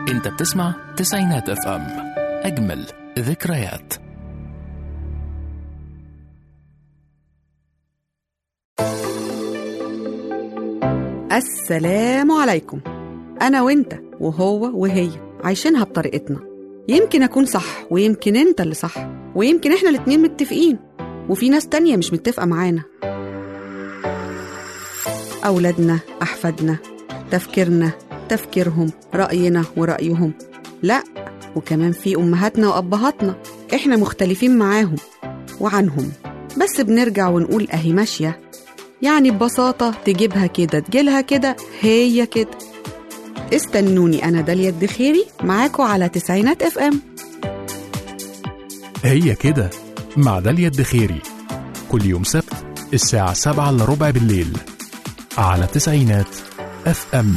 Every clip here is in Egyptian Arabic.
انت بتسمع تسعينات اف ام اجمل ذكريات السلام عليكم أنا وأنت وهو وهي عايشينها بطريقتنا يمكن أكون صح ويمكن أنت اللي صح ويمكن إحنا الاتنين متفقين وفي ناس تانية مش متفقة معانا أولادنا أحفادنا تفكيرنا تفكيرهم رأينا ورأيهم لا وكمان في أمهاتنا وأبهاتنا إحنا مختلفين معاهم وعنهم بس بنرجع ونقول أهي ماشية يعني ببساطة تجيبها كده تجيلها كده هي كده استنوني أنا داليا الدخيري معاكم على تسعينات اف ام هي كده مع داليا الدخيري كل يوم سبت الساعة سبعة إلا ربع بالليل على تسعينات اف ام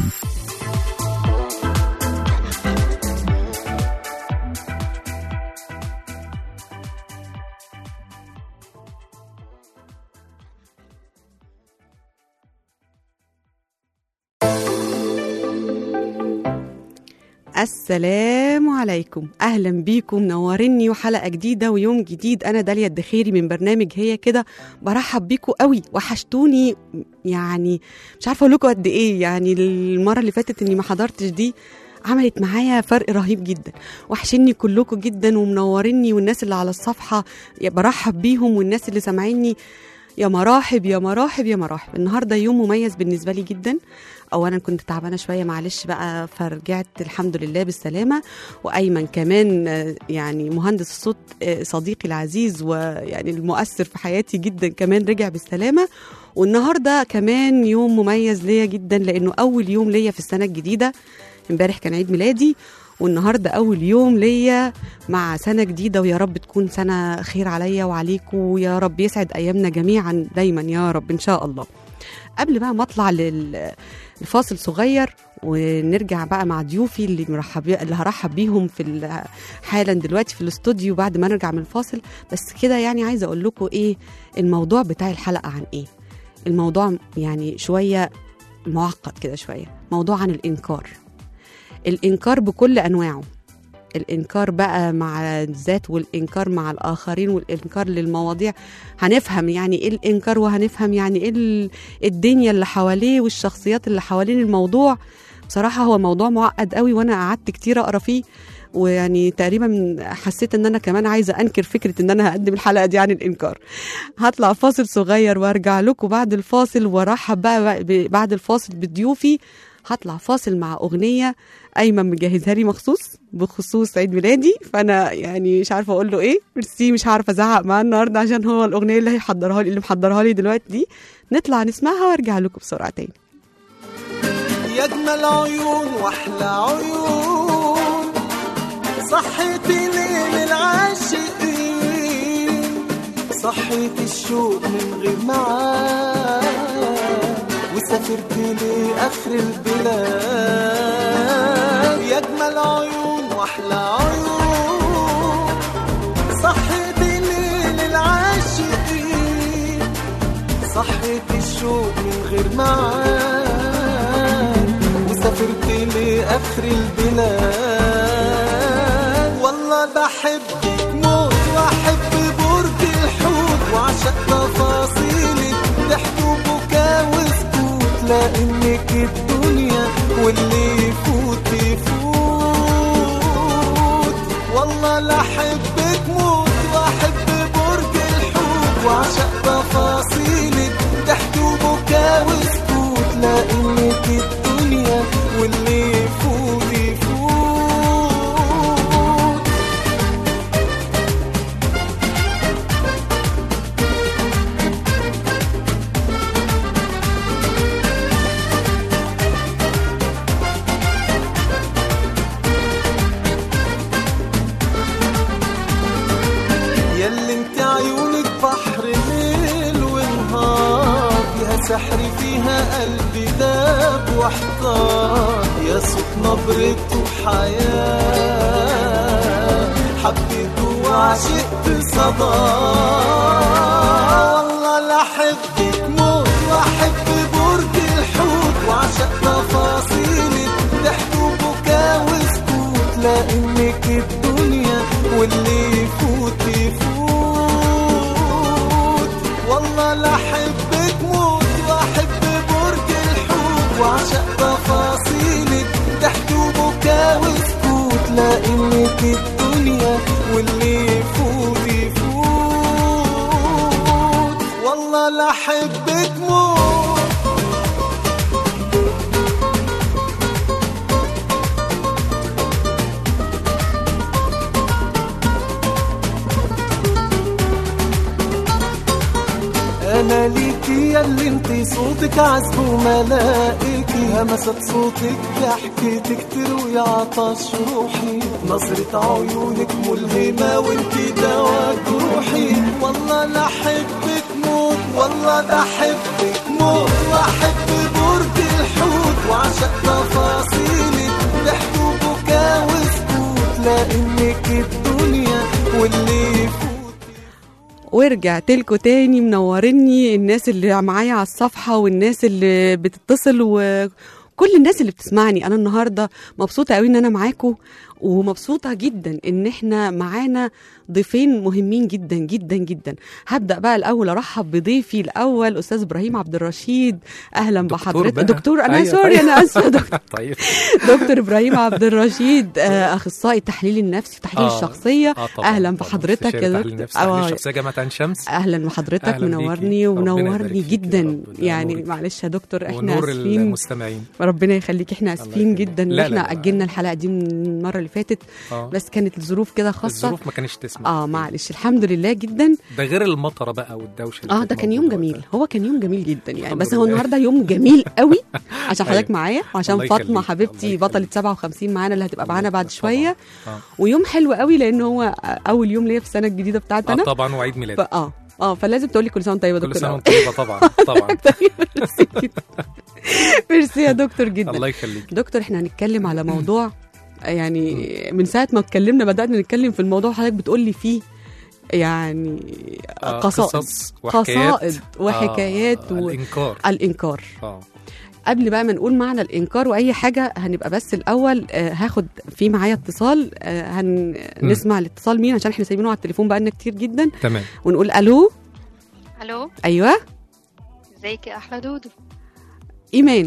السلام عليكم اهلا بيكم منوريني وحلقه جديده ويوم جديد انا داليا الدخيري من برنامج هي كده برحب بيكم قوي وحشتوني يعني مش عارفه اقول لكم قد ايه يعني المره اللي فاتت اني ما حضرتش دي عملت معايا فرق رهيب جدا وحشني كلكم جدا ومنوريني والناس اللي على الصفحه برحب بيهم والناس اللي سامعيني يا مراحب يا مراحب يا مراحب النهارده يوم مميز بالنسبه لي جدا اولا كنت تعبانه شويه معلش بقى فرجعت الحمد لله بالسلامه وايمن كمان آه، يعني مهندس الصوت آه، صديقي العزيز ويعني المؤثر في حياتي جدا كمان رجع بالسلامه والنهارده كمان يوم مميز ليا جدا لانه اول يوم ليا في السنه الجديده امبارح كان عيد ميلادي والنهارده اول يوم ليا مع سنه جديده ويا رب تكون سنه خير عليا وعليكم ويا رب يسعد ايامنا جميعا دايما يا رب ان شاء الله قبل بقى ما اطلع لل- لفاصل صغير ونرجع بقى مع ضيوفي اللي مرحب اللي هرحب بيهم في ال- حالا دلوقتي في الاستوديو بعد ما نرجع من الفاصل بس كده يعني عايزه اقول لكم ايه الموضوع بتاع الحلقه عن ايه الموضوع يعني شويه معقد كده شويه موضوع عن الانكار الانكار بكل انواعه الانكار بقى مع الذات والانكار مع الاخرين والانكار للمواضيع هنفهم يعني ايه الانكار وهنفهم يعني ايه ال- الدنيا اللي حواليه والشخصيات اللي حوالين الموضوع بصراحه هو موضوع معقد قوي وانا قعدت كتير اقرا فيه ويعني تقريبا حسيت ان انا كمان عايزه انكر فكره ان انا هقدم الحلقه دي عن الانكار هطلع فاصل صغير وارجع لكم بعد الفاصل وارحب بقى ب- بعد الفاصل بضيوفي هطلع فاصل مع اغنيه ايمن مجهزها لي مخصوص بخصوص عيد ميلادي فانا يعني مش عارفه اقول له ايه ميرسي مش عارفه ازعق معاه النهارده عشان هو الاغنيه اللي هيحضرها لي اللي محضرها لي دلوقتي دي نطلع نسمعها وارجع لكم بسرعه تاني يا اجمل عيون واحلى عيون صحيتي ليل العاشقين صحيت الشوق من غير معاد وسافرت لاخر البلاد يا اجمل عيون واحلى عيون صحيتي ليل العاشقين صحيت الشوق من غير معاد وسافرت لآخر البلاد والله بحبك موت وأحب برج الحوت وعشق تفاصيلك ضحك وبكا وسكوت لأنك الدنيا واللي يفوت يفوت والله لا أحبك موت وأحب برج الحوت وعشق تفاصيلك ضحك وبكا وسكوت لأنك الدنيا واللي يفوت يفوت ياللي انت عيونك بحر ليل ونهار فيها سحر فيها قلبي داب واحتار يا صوت نبرته حياة حبيته وعشقت صدى والله لا احبك موت واحب برج الحوت وعشق تفاصيلك ضحك وبكا وسكوت احبك موت واحب برج الحوت واعشق تفاصيلك ضحك وبكا وسكوت لانك الدنيا واللي يفوت يفوت والله لا احبك موت انا ليكي يا اللي انت صوتك عذب وملائكي همسة صوتك ضحكتك تروي عطش روحي نظرة عيونك ملهمة وانت دوا جروحي والله لا احبك موت والله ده احبك موت واحب برج الحوت وعشق تفاصيلك ضحك وبكا وسكوت لانك الدنيا واللي يفوت ورجعت لكم تاني منورني الناس اللي معايا على الصفحة والناس اللي بتتصل وكل الناس اللي بتسمعني أنا النهاردة مبسوطة قوي إن أنا معاكم ومبسوطة جدا إن إحنا معانا ضيفين مهمين جدا جدا جدا هبدأ بقى الأول أرحب بضيفي الأول أستاذ إبراهيم عبد الرشيد أهلا دكتور بحضرتك بقى. دكتور أنا أيوة، سوري طيب. أنا آسفة دكتور طيب دكتور ابراهيم عبد الرشيد آه، اخصائي التحليل النفسي وتحليل آه، الشخصيه آه طبعا اهلا طبعاً. بحضرتك استشاري يا تحليل دكتور نفسي، تحليل آه، الشخصيه جامعه عين شمس اهلا بحضرتك أهلاً بيكي. منورني ربنا يبارك ومنورني فيك يا جدا رب. ده يعني نورك. معلش يا دكتور احنا ونور اسفين المستمعين ربنا يخليك احنا اسفين يخليك. جدا ان لا، لا، احنا لا. اجلنا الحلقه دي من المره اللي فاتت اه بس كانت الظروف كده خاصه الظروف ما كانش تسمح اه معلش الحمد لله جدا ده غير المطره بقى والدوشه اللي اه كانت ده كان يوم موجودة جميل وقتها. هو كان يوم جميل جدا يعني الحمد بس هو لله. النهارده يوم جميل قوي عشان حضرتك أيوة. معايا وعشان الله فاطمه يخليك. حبيبتي الله بطله يخليك. 57 معانا اللي هتبقى معانا بعد طبعاً. شويه اه ويوم حلو قوي لان هو اول يوم ليا في السنه الجديده بتاعتي آه انا طبعا وعيد ميلاد فا اه اه فلازم تقول لي كل سنه وانت طيبه يا كل دكتور سنه أوي. وانت طيبه طبعا طبعا ميرسي جدا. ميرسي يا دكتور جدا الله يخليك دكتور احنا هنتكلم على موضوع يعني من ساعه ما اتكلمنا بدانا نتكلم في الموضوع حضرتك بتقول لي فيه يعني آه، قصائد قصص وحكايات قصائد وحكايات آه و... الانكار الانكار اه قبل بقى ما نقول معنى الانكار واي حاجه هنبقى بس الاول آه، هاخد في معايا اتصال آه، هنسمع الاتصال مين عشان احنا سايبينه على التليفون بقالنا كتير جدا تمام ونقول الو الو ايوه ازيك يا احلى دودو ايمان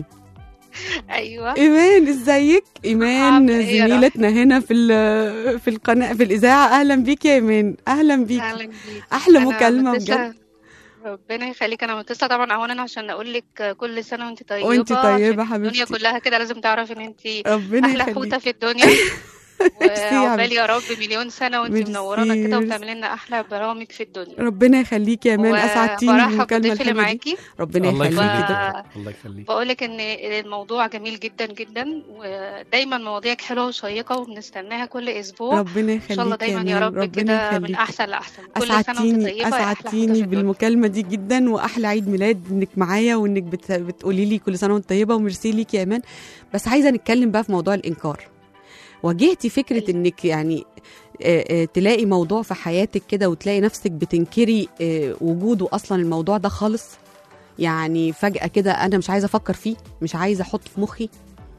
ايوه ايمان ازيك ايمان عاملة إيه يا زميلتنا هنا في ال- في القناه في الاذاعه اهلا بيك يا ايمان اهلا بيك اهلا بيك احلى أنا مكالمه متصلة- بجد ربنا يخليك انا متصله طبعا اولا عشان اقول لك كل سنه وانت طيبه وانت طيبة عشان حبيبتي. الدنيا كلها كده لازم تعرف ان انت ربنا احلى يخليك حوته في الدنيا ميرسي يا وعقبال حبيبتي. يا رب مليون سنه وانت ميرسي، منورانا كده ميرسي. وبتعملي لنا احلى برامج في الدنيا ربنا يخليك يا ايمان اسعدتيني وبرحب بالمكالمه بالضيف اللي الحلوه دي معاكي ربنا الله يخليك يخليك كده و- الله يخليك بقول لك ان الموضوع جميل جدا جدا ودايما مواضيعك حلوه وشيقه وبنستناها كل اسبوع ربنا ان شاء الله يخليك يا دايما يا ايمان رب ربنا كده من يخليك احسن لاحسن كل سنه وانت اسعدتيني طيبه يا احلى حوته في اسعدتيني الدنيا بالمكالمه دي جدا واحلى عيد ميلاد انك معايا وانك بت... بتقولي لي كل سنه وانت طيبه وميرسي ليك يا ايمان بس عايزه نتكلم بقى في موضوع الانكار واجهتي فكره أيوة. انك يعني آه، آه، تلاقي موضوع في حياتك كده وتلاقي نفسك بتنكري آه، وجوده اصلا الموضوع ده خالص يعني فجأة كده أنا مش عايزة أفكر فيه مش عايزة أحط في مخي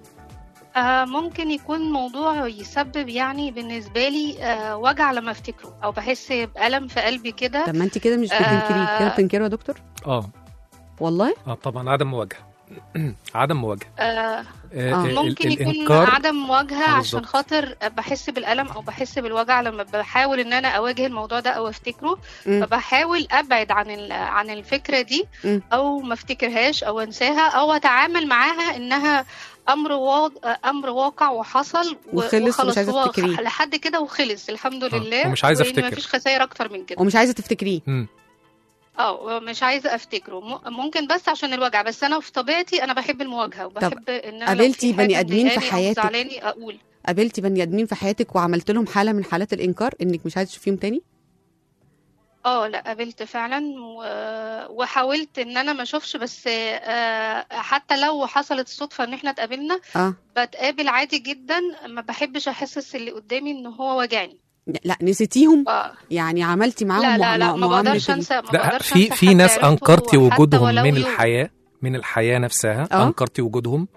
آه ممكن يكون موضوع يسبب يعني بالنسبة لي آه وجع لما افتكره او بحس بألم في قلبي كده طب ما أنت كده مش بتنكريه كده آه. بتنكره يا دكتور اه والله اه طبعا عدم مواجهه عدم مواجهه آه آه آه. ال- ممكن يكون الانكار عدم مواجهة آه، عشان بالظبط. خاطر بحس بالألم او بحس بالوجع لما بحاول ان انا اواجه الموضوع ده او افتكره مم. فبحاول ابعد عن ال- عن الفكرة دي مم. او ما افتكرهاش او انساها او اتعامل معاها انها امر واض... امر واقع وحصل و- وخلص ومش وخلاص عايزة هو تفتكريه. لحد كده وخلص الحمد آه، لله ومش عايزة وإن أفتكر. مفيش خسائر اكتر من كده ومش عايزة تفتكريه مم. اه مش عايزه افتكره م- ممكن بس عشان الوجع بس انا في طبيعتي انا بحب المواجهه وبحب ان انا لو قابلتي في حاجة بني آدمين في مضايقاني أو حياتك؟ زعلاني اقول قابلتي بني آدمين في حياتك وعملت لهم حالة من حالات الإنكار إنك مش عايزة تشوفيهم تاني اه لا قابلت فعلا و... وحاولت ان انا ما اشوفش بس آه، حتى لو حصلت الصدفه ان احنا اتقابلنا اه بتقابل عادي جدا ما بحبش احسس اللي قدامي ان هو واجعني لا نسيتيهم ف... يعني عملتي معاهم لا لا مع- لا ما معاملة بقدرش ال- انسى ما لا بقدرش في انسى في حد ناس عرفته انكرتي حتى وجودهم ولو من يوم. الحياه من الحياه نفسها آه. انكرتي وجودهم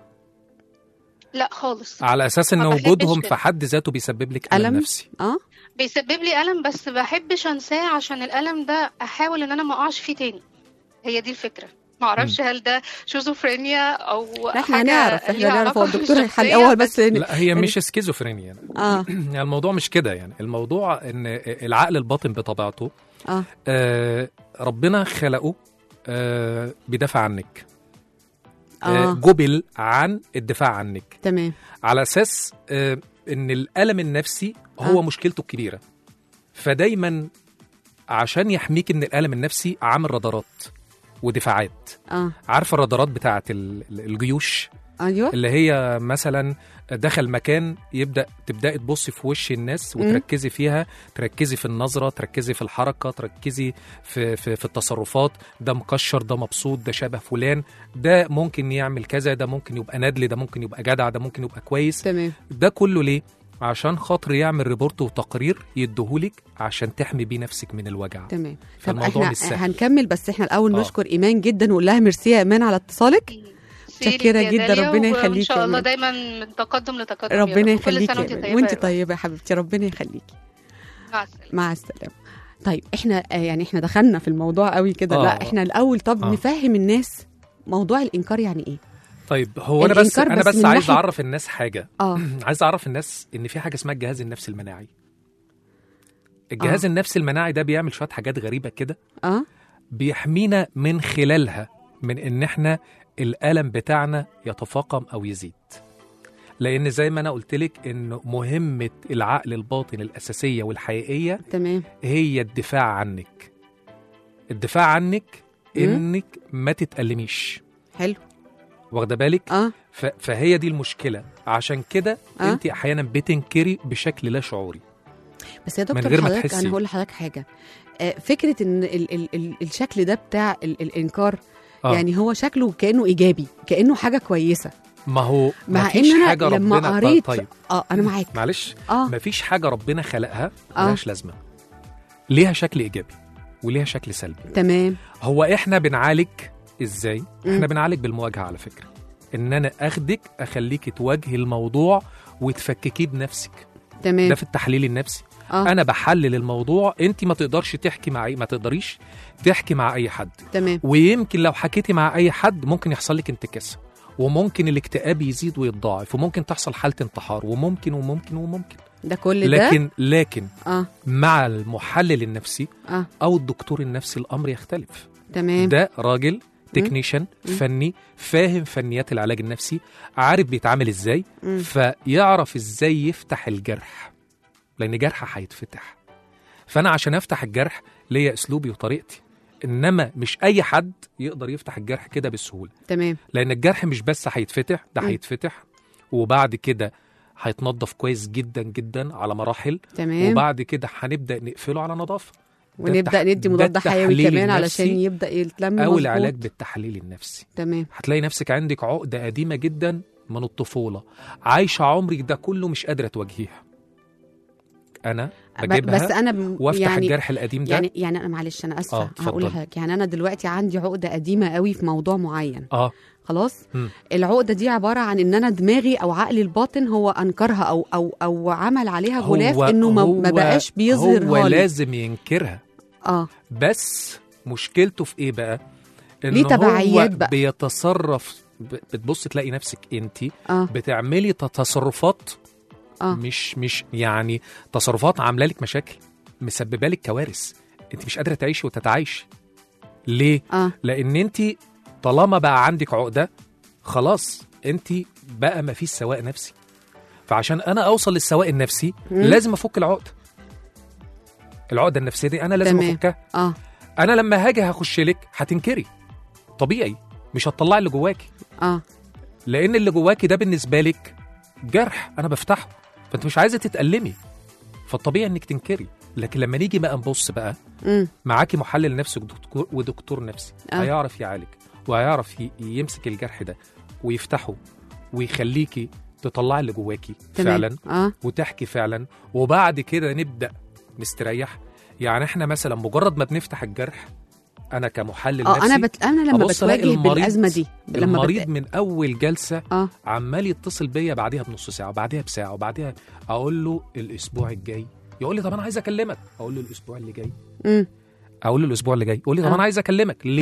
لا خالص على اساس ان ما بحبش وجودهم كده. في حد ذاته بيسبب لك الم ألم؟ نفسي اه بيسبب لي ألم بس بحبش أنساه عشان الألم ده أحاول إن أنا ما أقعش فيه تاني هي دي الفكره ما اعرفش هل ده شيزوفرينيا او لا احنا حاجة هنعرف احنا ليها هنعرف هو علاقة الدكتور هيحل بالشخصية، اول بس لا هي يعني- مش سكيزوفرينيا اه يعني الموضوع مش كده يعني الموضوع ان العقل الباطن بطبيعته اه آه ربنا خلقه آه بيدافع عنك آه اه جبل عن الدفاع عنك تمام على اساس آه ان الالم النفسي هو آه. مشكلته الكبيره فدايما عشان يحميك من الالم النفسي عامل رادارات ودفاعات اه عارفه الرادارات بتاعه ال- الجيوش ايوه اللي هي مثلا دخل مكان يبدا تبداي تبصي في وش الناس مم. وتركزي فيها تركزي في النظره تركزي في الحركه تركزي في في, في التصرفات ده مكشر ده مبسوط ده شبه فلان ده ممكن يعمل كذا ده ممكن يبقى ندل ده ممكن يبقى جدع ده ممكن يبقى كويس تمام ده كله ليه عشان خاطر يعمل ريبورت وتقرير يديهولك عشان تحمي بيه نفسك من الوجع تمام طب فالموضوع احنا مش سهل. هنكمل بس احنا الاول آه. نشكر ايمان جدا ونقول لها ميرسي يا ايمان على اتصالك سيري متشكرة يا جدا، داليا، ربنا وان يخليكي شاء يا الله أمان. دايما من تقدم لتقدم يا ربنا رب. كل يخليكي سنه يا وانت إيمان. طيبه وانت يا رب. طيبه يا حبيبتي ربنا يخليكي مع السلامه مع السلامه طيب احنا آه، يعني احنا دخلنا في الموضوع قوي كده آه. لا احنا الاول طب آه. نفهم الناس موضوع الانكار يعني ايه طيب هو انا بس الإنكار انا بس بس من عايز ناحية- اعرف الناس حاجه اه عايز اعرف الناس ان في حاجه اسمها الجهاز النفسي المناعي الجهاز آه. آه. النفسي المناعي ده بيعمل شويه حاجات غريبه كده اه بيحمينا من خلالها من ان احنا الالم بتاعنا يتفاقم او يزيد لان زي ما انا قلت لك ان مهمه العقل الباطن الاساسيه والحقيقيه تمام هي الدفاع عنك الدفاع عنك مم. انك ما تتألميش حلو واخده بالك اه ف- فهي دي المشكله عشان كده آه. انت احيانا بتنكري بشكل لا شعوري بس يا من دكتور غير ما حضرتك تحسي. انا هقول لحضرتك حاجه آه، فكره ان ال ال ال الشكل ده بتاع ال الانكار آه. يعني هو شكله كانه ايجابي كانه حاجه كويسه ما هو مع مفيش ان انا حاجه لما ربنا قريت طيب اه انا معاك معلش اه مفيش حاجه ربنا خلقها آه. ملهاش لازمه ليها شكل ايجابي وليها شكل سلبي تمام هو احنا بنعالج ازاي مم. احنا بنعالج بالمواجهه على فكره ان انا اخدك اخليك تواجهي الموضوع وتفككيه بنفسك تمام ده في التحليل النفسي اه انا بحلل الموضوع انت ما تقدرش تحكي مع اي ما تقدريش تحكي مع اي حد تمام ويمكن لو حكيتي مع اي حد ممكن يحصل لك انتكاسه وممكن الاكتئاب يزيد ويتضاعف وممكن تحصل حاله انتحار وممكن وممكن وممكن ده كل ده لكن لكن اه مع المحلل النفسي اه او الدكتور النفسي الامر يختلف تمام ده راجل تكنيشن مم. فني فاهم فنيات العلاج النفسي عارف بيتعامل ازاي مم. فيعرف ازاي يفتح الجرح لان جرح هيتفتح فانا عشان افتح الجرح ليا اسلوبي وطريقتي انما مش اي حد يقدر يفتح الجرح كده بسهوله تمام لان الجرح مش بس هيتفتح ده مم. هيتفتح وبعد كده هيتنضف كويس جدا جدا على مراحل تمام وبعد كده هنبدا نقفله على نظافه ده ونبدا التح- ندي ده مضاد حيوي التحليل كمان النفسي علشان يبدا يتلم او مظبوط. العلاج بالتحليل النفسي تمام هتلاقي نفسك عندك عقده قديمه جدا من الطفوله عايشه عمرك ده كله مش قادره تواجهيها انا ب- بجيبها بس انا ب- وافتح يعني الجرح القديم ده يعني يعني انا معلش انا اسفه آه، هقول اتفضلي. لحضرتك يعني انا دلوقتي عندي عقده قديمه قوي في موضوع معين اه خلاص مم. العقده دي عباره عن ان انا دماغي او عقلي الباطن هو انكرها او او او عمل عليها غلاف هو- انه ما, ما هو- بقاش بيظهر هو هالي. لازم ينكرها اه بس مشكلته في ايه بقى؟ ان ليه تبعيات هو بقى؟ بيتصرف ب- بتبص تلاقي نفسك انت اه بتعملي تصرفات اه مش مش يعني تصرفات عامله لك مشاكل مسببه لك كوارث انت مش قادره تعيشي وتتعايشي ليه؟ اه لان انت طالما بقى عندك عقده خلاص انت بقى ما فيش سواء نفسي فعشان انا اوصل للسواء النفسي مم. لازم افك العقده العقده النفسيه دي انا لازم تمام. افكها اه انا لما هاجي هخش لك هتنكري طبيعي مش هتطلعي اللي جواكي اه لان اللي جواكي ده بالنسبه لك جرح انا بفتحه فانت مش عايزه تتألمي فالطبيعي انك تنكري لكن لما نيجي بقى نبص بقى امم معاكي محلل نفسي ودكتور, ودكتور نفسي آه. آه. هيعرف يعالج وهيعرف ي- يمسك الجرح ده ويفتحه ويخليكي تطلعي اللي جواكي تمام فعلا اه وتحكي فعلا وبعد كده نبدا نستريح يعني احنا مثلا مجرد ما بنفتح الجرح انا كمحلل اه نفسي انا بت... انا لما أبص ألاقي بتواجه المريض- بالازمه دي لما المريض بت... من اول جلسه اه عمال يتصل بيا بعديها بنص ساعه وبعديها بساعه وبعديها اقول له الاسبوع الجاي يقول لي طب انا عايز اكلمك اقول له الاسبوع اللي جاي امم اقول له الاسبوع اللي جاي يقول لي طب آه. انا عايز اكلمك ليه تمام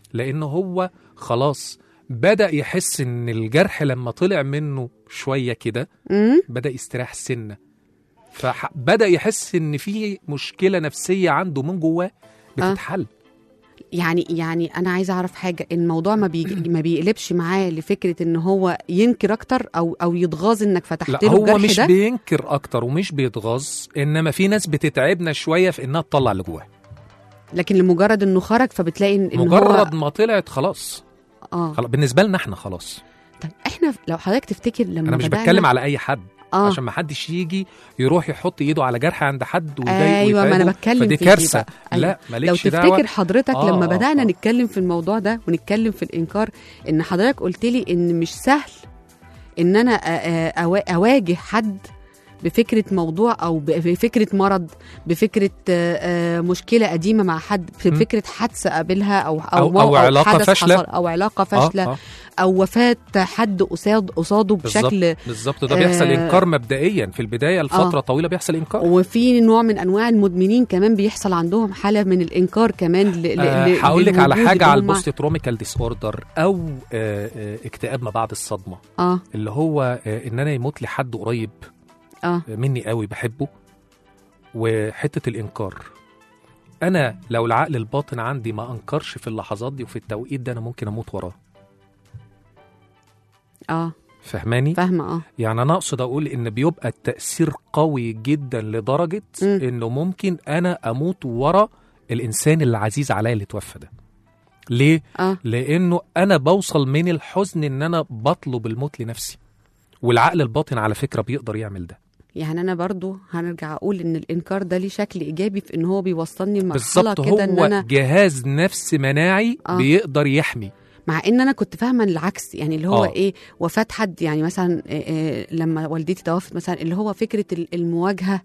لان هو خلاص بدا يحس ان الجرح لما طلع منه شويه كده مم؟ بدا يستريح سنه فبدا يحس ان في مشكله نفسيه عنده من جواه بتتحل يعني يعني انا عايزه اعرف حاجه الموضوع ما بي ما بيقلبش معاه لفكره ان هو ينكر اكتر او او يتغاظ انك فتحت لا له هو الجرح مش ده بينكر اكتر ومش بيتغاظ انما في ناس بتتعبنا شويه في انها تطلع اللي جواها لكن لمجرد انه خرج فبتلاقي ان إن مجرد هو ما طلعت خلاص اه خلاص بالنسبه لنا احنا خلاص طيب احنا لو حضرتك تفتكر لما انا مش بدأنا بتكلم على اي حد اه عشان ما حدش يجي يروح يحط ايده على جرح عند حد ويضايقه ايوه ما انا ويتعبه، بتكلم فدي في دي كارثه بقى. أيوة. لا لو مالكش تفتكر دعوه حضرتك آه، لما آه، بدأنا آه. نتكلم في الموضوع ده ونتكلم في الإنكار إن حضرتك قلت لي إن مش سهل إن أنا أ- أ- أوا- أواجه حد بفكرة موضوع أو ب- بفكرة مرض بفكرة آه، آه، مشكلة قديمة مع حد م. بفكرة حادثة قابلها أو أو, أو- مو- أو علاقة حدث فاشلة. حصل أو علاقة آه، فاشلة آه، أو وفاة حد قصاد قصاده بشكل بالظبط ده بيحصل آه، انكار مبدئيا في البدايه لفتره طويله بيحصل انكار وفي نوع من انواع المدمنين كمان بيحصل عندهم حاله من الانكار كمان ل- ل- آه، ل- هقول لك على للوجود حاجه اللي على هم- البوست تروميكال ديس اوردر او آه، آه، اكتئاب ما بعد الصدمه اه اللي هو آه، ان انا يموت لي حد قريب اه مني قوي بحبه وحته الانكار انا لو العقل الباطن عندي ما انكرش في اللحظات دي وفي التوقيت ده انا ممكن اموت وراه اه فهماني فاهمه اه يعني انا اقصد اقول ان بيبقى التاثير قوي جدا لدرجه مم. انه ممكن انا اموت ورا الانسان اللي عزيز عليا اللي توفى ده ليه اه لانه انا بوصل من الحزن ان انا بطلب الموت لنفسي والعقل الباطن على فكره بيقدر يعمل ده يعني انا برضو هنرجع اقول ان الانكار ده ليه شكل ايجابي في ان هو بيوصلني لمرحله بالظبط كده ان هو انا جهاز نفس مناعي آه. بيقدر يحمي مع ان انا كنت فاهمه العكس يعني اللي هو آه. ايه وفاه حد يعني مثلا آه، آه، لما والدتي توفت مثلا اللي هو فكره ال- المواجهه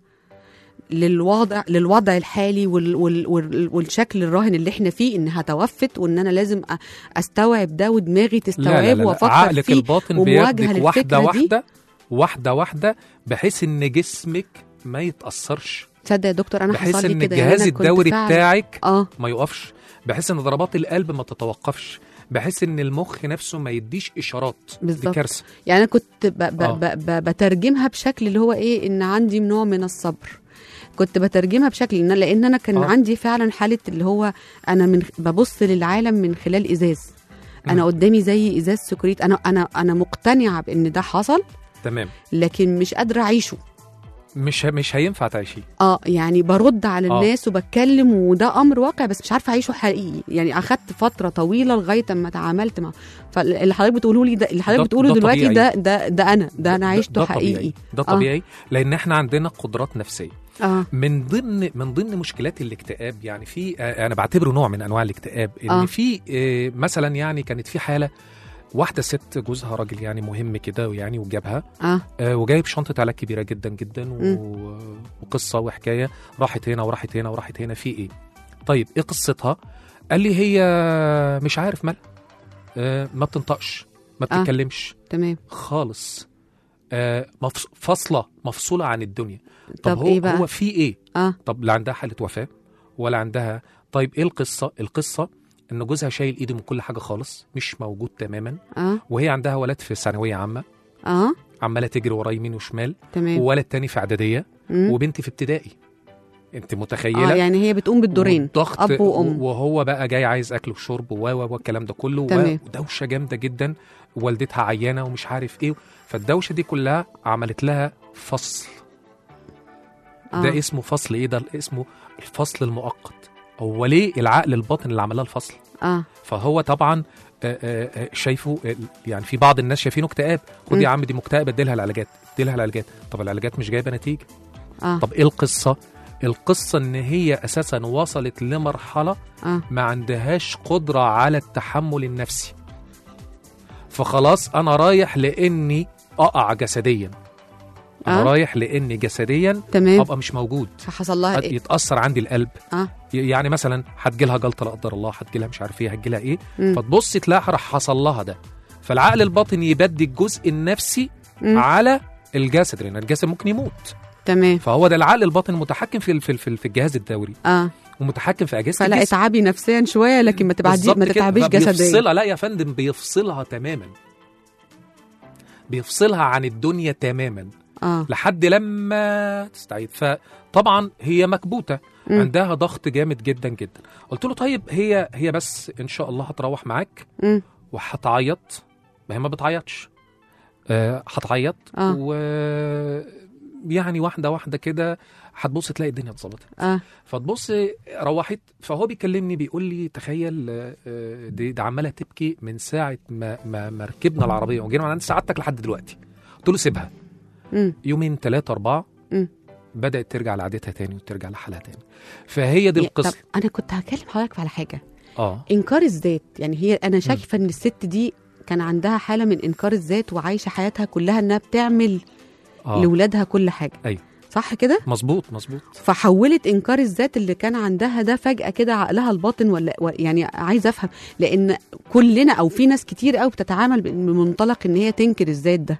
للوضع للوضع الحالي وال وال وال والشكل الراهن اللي احنا فيه انها توفت وان انا لازم أ- استوعب ده ودماغي لا لا تستوعبه لا, لا. وافكر عقلك فيه الباطن ومواجهة بياخدك واحده للفكرة دي. واحده واحده واحده بحيث ان جسمك ما يتاثرش تصدق يا دكتور انا بحيث حصل لي ان كده يعني الجهاز أنا كنت الدوري فعلا- بتاعك اه ما يقفش بحيث ان ضربات القلب ما تتوقفش بحيث ان المخ نفسه ما يديش اشارات دي بالظبط. كارثه يعني انا كنت ب ب آه. ب ب بترجمها بشكل اللي هو ايه ان عندي نوع من الصبر كنت بترجمها بشكل إن لان انا كان آه. آه. عندي فعلا حاله اللي هو انا من ببص للعالم من خلال ازاز انا مم. قدامي زي ازاز سكريت انا انا انا مقتنعه بان ده حصل تمام لكن مش قادره اعيشه مش مش هينفع تعيشيه اه يعني برد على آه. الناس وبتكلم وده امر واقع بس مش عارفه اعيشه حقيقي يعني اخدت فتره طويله لغايه اما تعاملت مع فاللي حضرتك بتقوله لي ده اللي ده- حضرتك بتقوله ده دلوقتي طبيعي. ده ده ده انا ده انا عشته ده حقيقي طبيعي ده آه. طبيعي لان احنا عندنا قدرات نفسيه اه من ضمن من ضمن مشكلات الاكتئاب يعني في آه، انا بعتبره نوع من انواع الاكتئاب ان آه. في آه، مثلا يعني كانت في حاله واحده ست جوزها راجل يعني مهم كده ويعني وجابها اه آه، وجايب شنطه علاج كبيره جدا جدا و... وقصه وحكايه راحت هنا وراحت هنا وراحت هنا في ايه طيب ايه قصتها قال لي هي مش عارف مالها آه، ما بتنطقش ما آه. بتتكلمش تمام خالص آه، مفص- فاصله مفصوله عن الدنيا طب, طب هو ايه بقى هو في ايه اه طب لا عندها حاله وفاه ولا عندها طيب ايه القصه القصه ان جوزها شايل ايده من كل حاجه خالص مش موجود تماما اه وهي عندها ولد في ثانويه عامه اه عماله تجري ورا يمين وشمال تمام وولد تاني في اعداديه مم. وبنت في ابتدائي انت متخيله اه يعني هي بتقوم بالدورين والضغط اب وام وهو بقى جاي عايز اكل وشرب و و والكلام ده كله و- تمام. ودوشه جامده جدا والدتها عيانه ومش عارف ايه فالدوشه دي كلها عملت لها فصل آه. ده اسمه فصل ايه ده اسمه الفصل المؤقت هو ليه العقل الباطن اللي عمل لها الفصل اه فهو طبعا آه، آه، آه، شايفه آه، يعني في بعض الناس شايفينه اكتئاب خد يا مم. عم دي مكتئبه اديلها العلاجات اديلها العلاجات طب العلاجات مش جايبه نتيجه اه طب ايه القصه القصه ان هي اساسا وصلت لمرحله اه ما عندهاش قدره على التحمل النفسي فخلاص انا رايح لاني اقع جسديا انا آه. رايح لاني جسديا تمام ابقى مش موجود فحصل لها ايه يتاثر عندي القلب اه يعني مثلا هتجيلها جلطه لا قدر الله هتجيلها مش عارف ايه هتجيلها ايه مم. فتبص تلاقيها راح حصل لها ده فالعقل الباطن يبدي الجزء النفسي مم. على الجسد لان الجسد ممكن يموت تمام فهو ده العقل الباطن المتحكم في في في في الجهاز الدوري اه ومتحكم في اجهزه فلا الجسم اتعبي نفسيا شويه لكن ما تبعدي بالظبط ما كده. تتعبيش جسديا فبيفصلها لا يا فندم بيفصلها تماما بيفصلها عن الدنيا تماما اه لحد لما تستعيد فطبعا هي مكبوته مم. عندها ضغط جامد جدا جدا قلت له طيب هي هي بس ان شاء الله هتروح معاك مم. وهتعيط ما هي ما بتعيطش آه، هتعيط آه. و يعني واحده واحده كده هتبص تلاقي الدنيا اتظبطت اه فتبص روحت فهو بيكلمني بيقول لي تخيل آه، دي, دي عماله تبكي من ساعه ما ما, ما ركبنا العربيه وجينا من عند سعادتك لحد دلوقتي قلت له سيبها مم. يومين ثلاثه اربعه مم. بدات ترجع لعادتها تاني وترجع لحالها تاني فهي دي يا- القصه طب انا كنت هكلم حضرتك على حاجه اه انكار الذات يعني هي انا شايفه ان الست دي كان عندها حاله من انكار الذات وعايشه حياتها كلها انها بتعمل اه لاولادها كل حاجه أيوة. صح كده مظبوط مظبوط فحولت انكار الذات اللي كان عندها ده فجاه كده عقلها الباطن ولا و- يعني عايزه افهم لان كلنا او في ناس كتير قوي بتتعامل بمنطلق ان هي تنكر الذات ده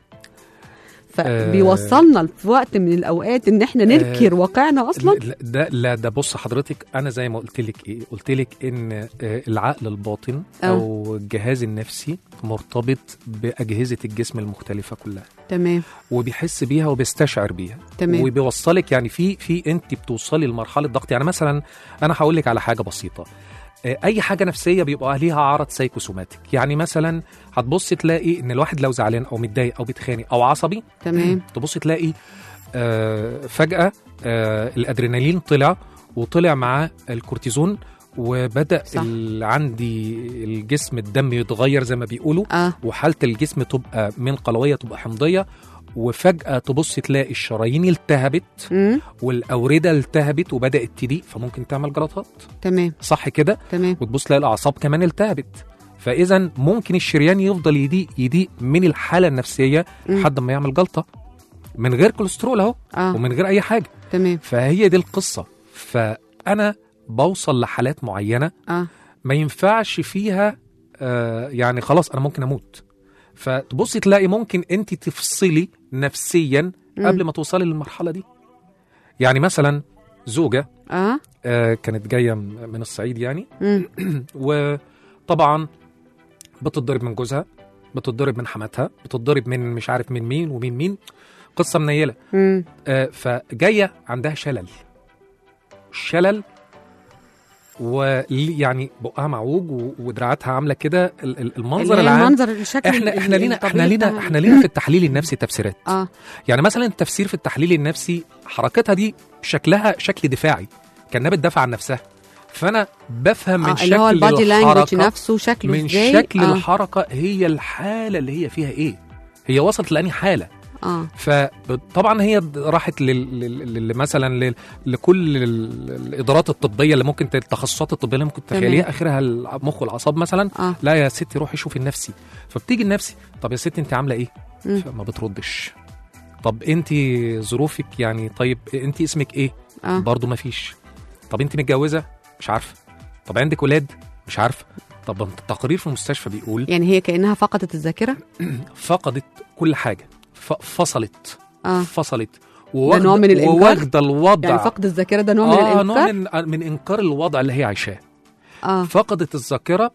فبيوصلنا في وقت من الاوقات ان احنا ننكر واقعنا اصلا لا ده لا ده بص حضرتك انا زي ما قلت لك ايه قلت لك ان آه، العقل الباطن أه. او الجهاز النفسي مرتبط باجهزه الجسم المختلفه كلها تمام وبيحس بيها وبيستشعر بيها تمام وبيوصلك يعني في في انت بتوصلي لمرحله ضغط يعني مثلا انا هقول لك على حاجه بسيطه آه، اي حاجه نفسيه بيبقى ليها عرض سايكوسوماتيك يعني مثلا هتبص تلاقي ان الواحد لو زعلان او متضايق او بيتخانق او عصبي تمام تبص تلاقي آه، فجاه آه، الادرينالين طلع وطلع معاه الكورتيزون وبدا صح. ال- عندي الجسم الدم يتغير زي ما بيقولوا اه وحاله الجسم تبقى من قلويه تبقى حمضيه وفجاه تبص تلاقي الشرايين التهبت امم والاورده التهبت وبدات تضيق فممكن تعمل جلطات تمام صح كده تمام وتبص تلاقي الاعصاب كمان التهبت فاذا ممكن الشريان يفضل يضيق يضيق من الحاله النفسيه مم. لحد ما يعمل جلطه من غير كوليسترول اهو اه ومن غير اي حاجه تمام فهي دي القصه فانا بوصل لحالات معينه اه ما ينفعش فيها آه يعني خلاص انا ممكن اموت فتبصي تلاقي ممكن انت تفصلي نفسيا مم. قبل ما توصلي للمرحله دي يعني مثلا زوجه اه آه كانت جايه من الصعيد يعني امم وطبعا بتتضرب من جوزها بتتضرب من حماتها بتتضرب من مش عارف من مين ومين مين قصه منيله امم آه فجايه عندها شلل شلل ويعني بقها معوج و- ودراعاتها عامله كده ال- ال- المنظر العام المنظر الشكل احنا احنا لينا احنا الطبيعي لينا بتاع- احنا لينا في التحليل النفسي تفسيرات اه يعني مثلا التفسير في التحليل النفسي حركتها دي شكلها شكل دفاعي كانها بتدافع عن نفسها فانا بفهم من آه شكل اللي هو البادي لانجوج الحركه نفسه شكله من ازاي شكل آه. الحركه هي الحاله اللي هي فيها ايه هي وصلت لاني حاله اه فطبعا هي راحت لل... لل... لل... مثلا لل... لكل ال- الادارات الطبيه اللي ممكن ت- التخصصات الطبيه اللي ممكن تمام. تخيليها اخرها المخ والاعصاب مثلا اه لا يا ستي روحي شوفي النفسي فبتيجي النفسي طب يا ستي انت عامله ايه مم. فما بتردش طب انت ظروفك يعني طيب انت اسمك ايه اه برضه ما فيش طب انت متجوزه مش عارفه طب عندك ولاد مش عارفه طب التقرير في المستشفى بيقول يعني هي كانها فقدت الذاكره فقدت كل حاجه ف... فصلت اه فصلت نوع من الإنكار؟ وواخده الوضع يعني فقد الذاكره ده نوع من آه الانكار نوع من, من انكار الوضع اللي هي عايشاه اه فقدت الذاكره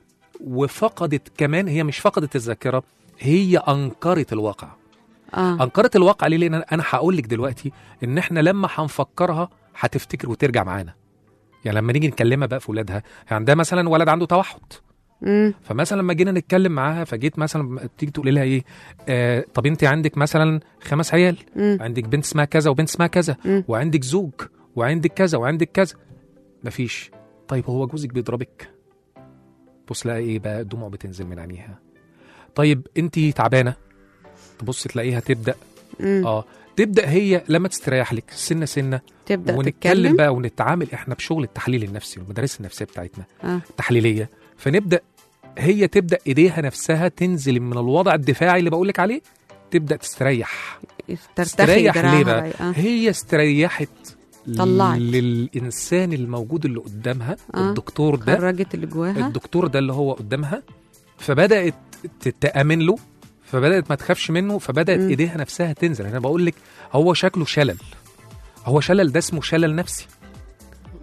وفقدت كمان هي مش فقدت الذاكره هي انكرت الواقع اه انكرت الواقع ليه لان انا هقول لك دلوقتي ان احنا لما هنفكرها هتفتكر وترجع معانا يعني لما نيجي نكلمها بقى في ولادها هي عندها مثلا ولد عنده توحد امم فمثلا لما جينا نتكلم معاها فجيت مثلا تيجي تقولي لها ايه آه طب انت عندك مثلا خمس عيال امم عندك بنت اسمها كذا وبنت اسمها كذا مم. وعندك زوج وعندك كذا وعندك كذا مفيش طيب هو جوزك بيضربك بص لها ايه بقى دموع بتنزل من عينيها طيب انت تعبانه تبص تلاقيها تبدا امم اه تبدا هي لما تستريح لك سنه سنه تبدا ونتكلم تتكلم بقى ونتعامل احنا بشغل التحليل النفسي والمدارس النفسيه بتاعتنا اه التحليليه فنبدا هي تبدا ايديها نفسها تنزل من الوضع الدفاعي اللي بقول لك عليه تبدا تستريح ترتخي تستريح دراعها ليه بقى؟ آه. هي استريحت طلعت. للانسان الموجود اللي قدامها آه. الدكتور ده خرجت اللي جواها الدكتور ده اللي هو قدامها فبدات ت- تامن له فبدات ما تخافش منه فبدات مم. ايديها نفسها تنزل انا بقول لك هو شكله شلل هو شلل ده اسمه شلل نفسي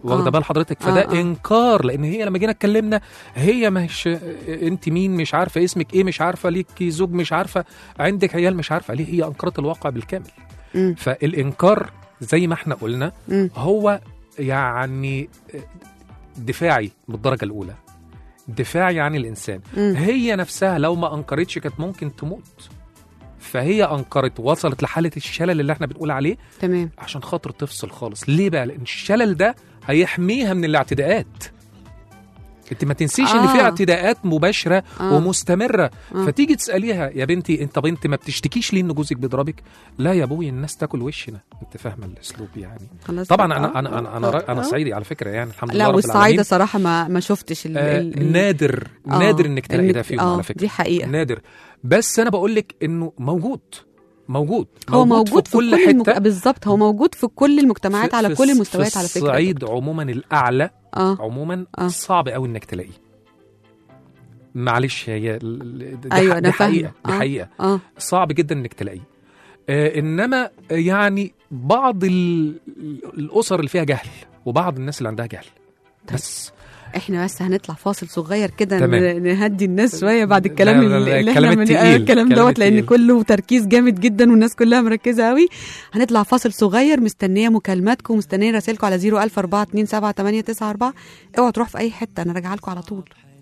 واخده آه. بال حضرتك فده آه، آه. انكار لان هي لما جينا اتكلمنا هي مش انت مين مش عارفه اسمك ايه مش عارفه ليكي زوج مش عارفه عندك عيال مش عارفه ليه هي انكرت الواقع بالكامل مم. فالانكار زي ما احنا قلنا مم. هو يعني دفاعي بالدرجه الاولى دفاعي عن الانسان مم. هي نفسها لو ما انكرتش كانت ممكن تموت فهي انكرت وصلت لحاله الشلل اللي احنا بنقول عليه تمام عشان خاطر تفصل خالص ليه بقى لان الشلل ده هيحميها من الاعتداءات انت ما تنسيش ان في آه. اعتداءات مباشره آه. ومستمره آه. فتيجي تساليها يا بنتي انت بنت ما بتشتكيش ليه ان جوزك بيضربك لا يا ابوي الناس تاكل وشنا انت فاهمه الاسلوب يعني خلاص طبعا آه. انا انا انا انا, أنا آه. صعيدي على فكره يعني الحمد لله لا رب والصعايده العالمين صراحه ما ما شفتش ال آه ال- ال- نادر آه. نادر انك تلاقي ده إنك- فيهم آه، على فكره دي حقيقه نادر بس انا بقول لك انه موجود موجود هو موجود في كل, حته المك... بالظبط هو موجود في كل المجتمعات في- على في كل الص- المستويات في على فكره الصعيد عموما الاعلى اه عموما آه. صعب قوي انك تلاقيه معلش هي ال- ال- دي أيوة، ح- أنا دي حقيقه فاهمة. دي آه. حقيقه اه صعب جدا انك تلاقيه آه انما يعني بعض ال- الاسر اللي فيها جهل وبعض الناس اللي عندها جهل بس احنا بس هنطلع فاصل صغير كده تمام. ن- نهدي الناس شويه بعد الكلام لا، لا، لا، اللي اللي الكلام احنا من- آه، التقيل، الكلام الكلام دوت لان التقيل. كله تركيز جامد جدا والناس كلها مركزه قوي هنطلع فاصل صغير مستنيه مكالماتكم مستنيه رسائلكم على 010427894 اوعوا تروحوا في اي حته انا راجعه لكم على طول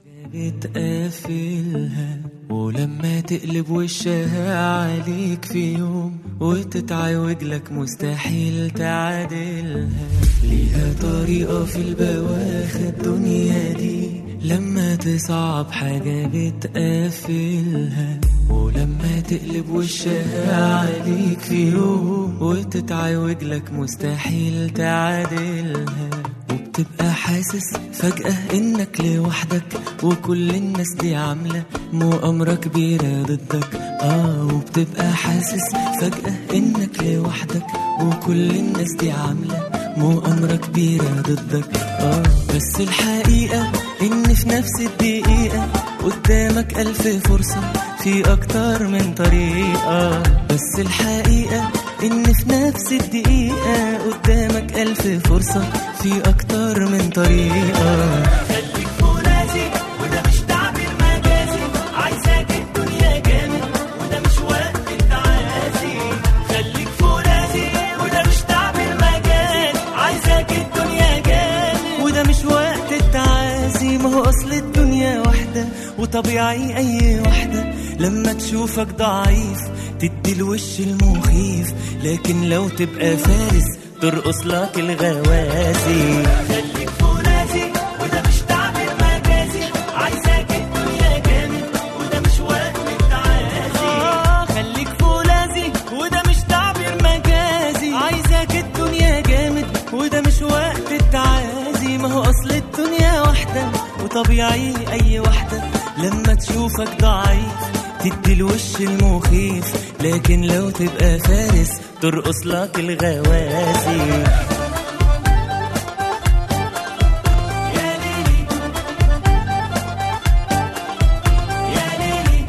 بتقافلها ولما تقلب وشها عليك في يوم وتتعوج لك مستحيل تعادلها ليها طريقة في البواخر الدنيا دي لما تصعب حاجة بتقافلها ولما تقلب وشها عليك في يوم وتتعوج لك مستحيل تعادلها وبتبقى حاسس فجأة إنك لوحدك وكل الناس دي عاملة مؤامرة كبيرة ضدك آه وبتبقى حاسس فجأة إنك لوحدك وكل الناس دي عاملة مؤامرة كبيرة ضدك آه بس الحقيقة إن في نفس الدقيقة قدامك ألف فرصة في أكتر من طريقة بس الحقيقة إن في نفس الدقيقة قدامك ألف فرصة في أكتر من طريقة خليك فرازي وده مش تعبير مجازي عايزاك الدنيا جامد وده مش وقت التعازي خليك فرازي وده مش تعبير مجازي عايزاك الدنيا جامد وده مش وقت التعازي ما هو أصل الدنيا واحدة وطبيعي أي واحدة لما تشوفك ضعيف تدي الوش المخيف لكن لو تبقى فارس ترقص لك الغوازي خليك فرازي وده مش تعبير مجازي عايزاك الدنيا جامد وده مش وقت التعازي آه خليك فولاذي وده مش تعبير مجازي عايزاك الدنيا جامد وده مش وقت التعازي ما هو اصل الدنيا واحدة وطبيعي اي واحدة لما تشوفك ضعيف تدي الوش المخيف لكن لو تبقى فارس ترقص لك الغوازي يا ليلي يا ليلي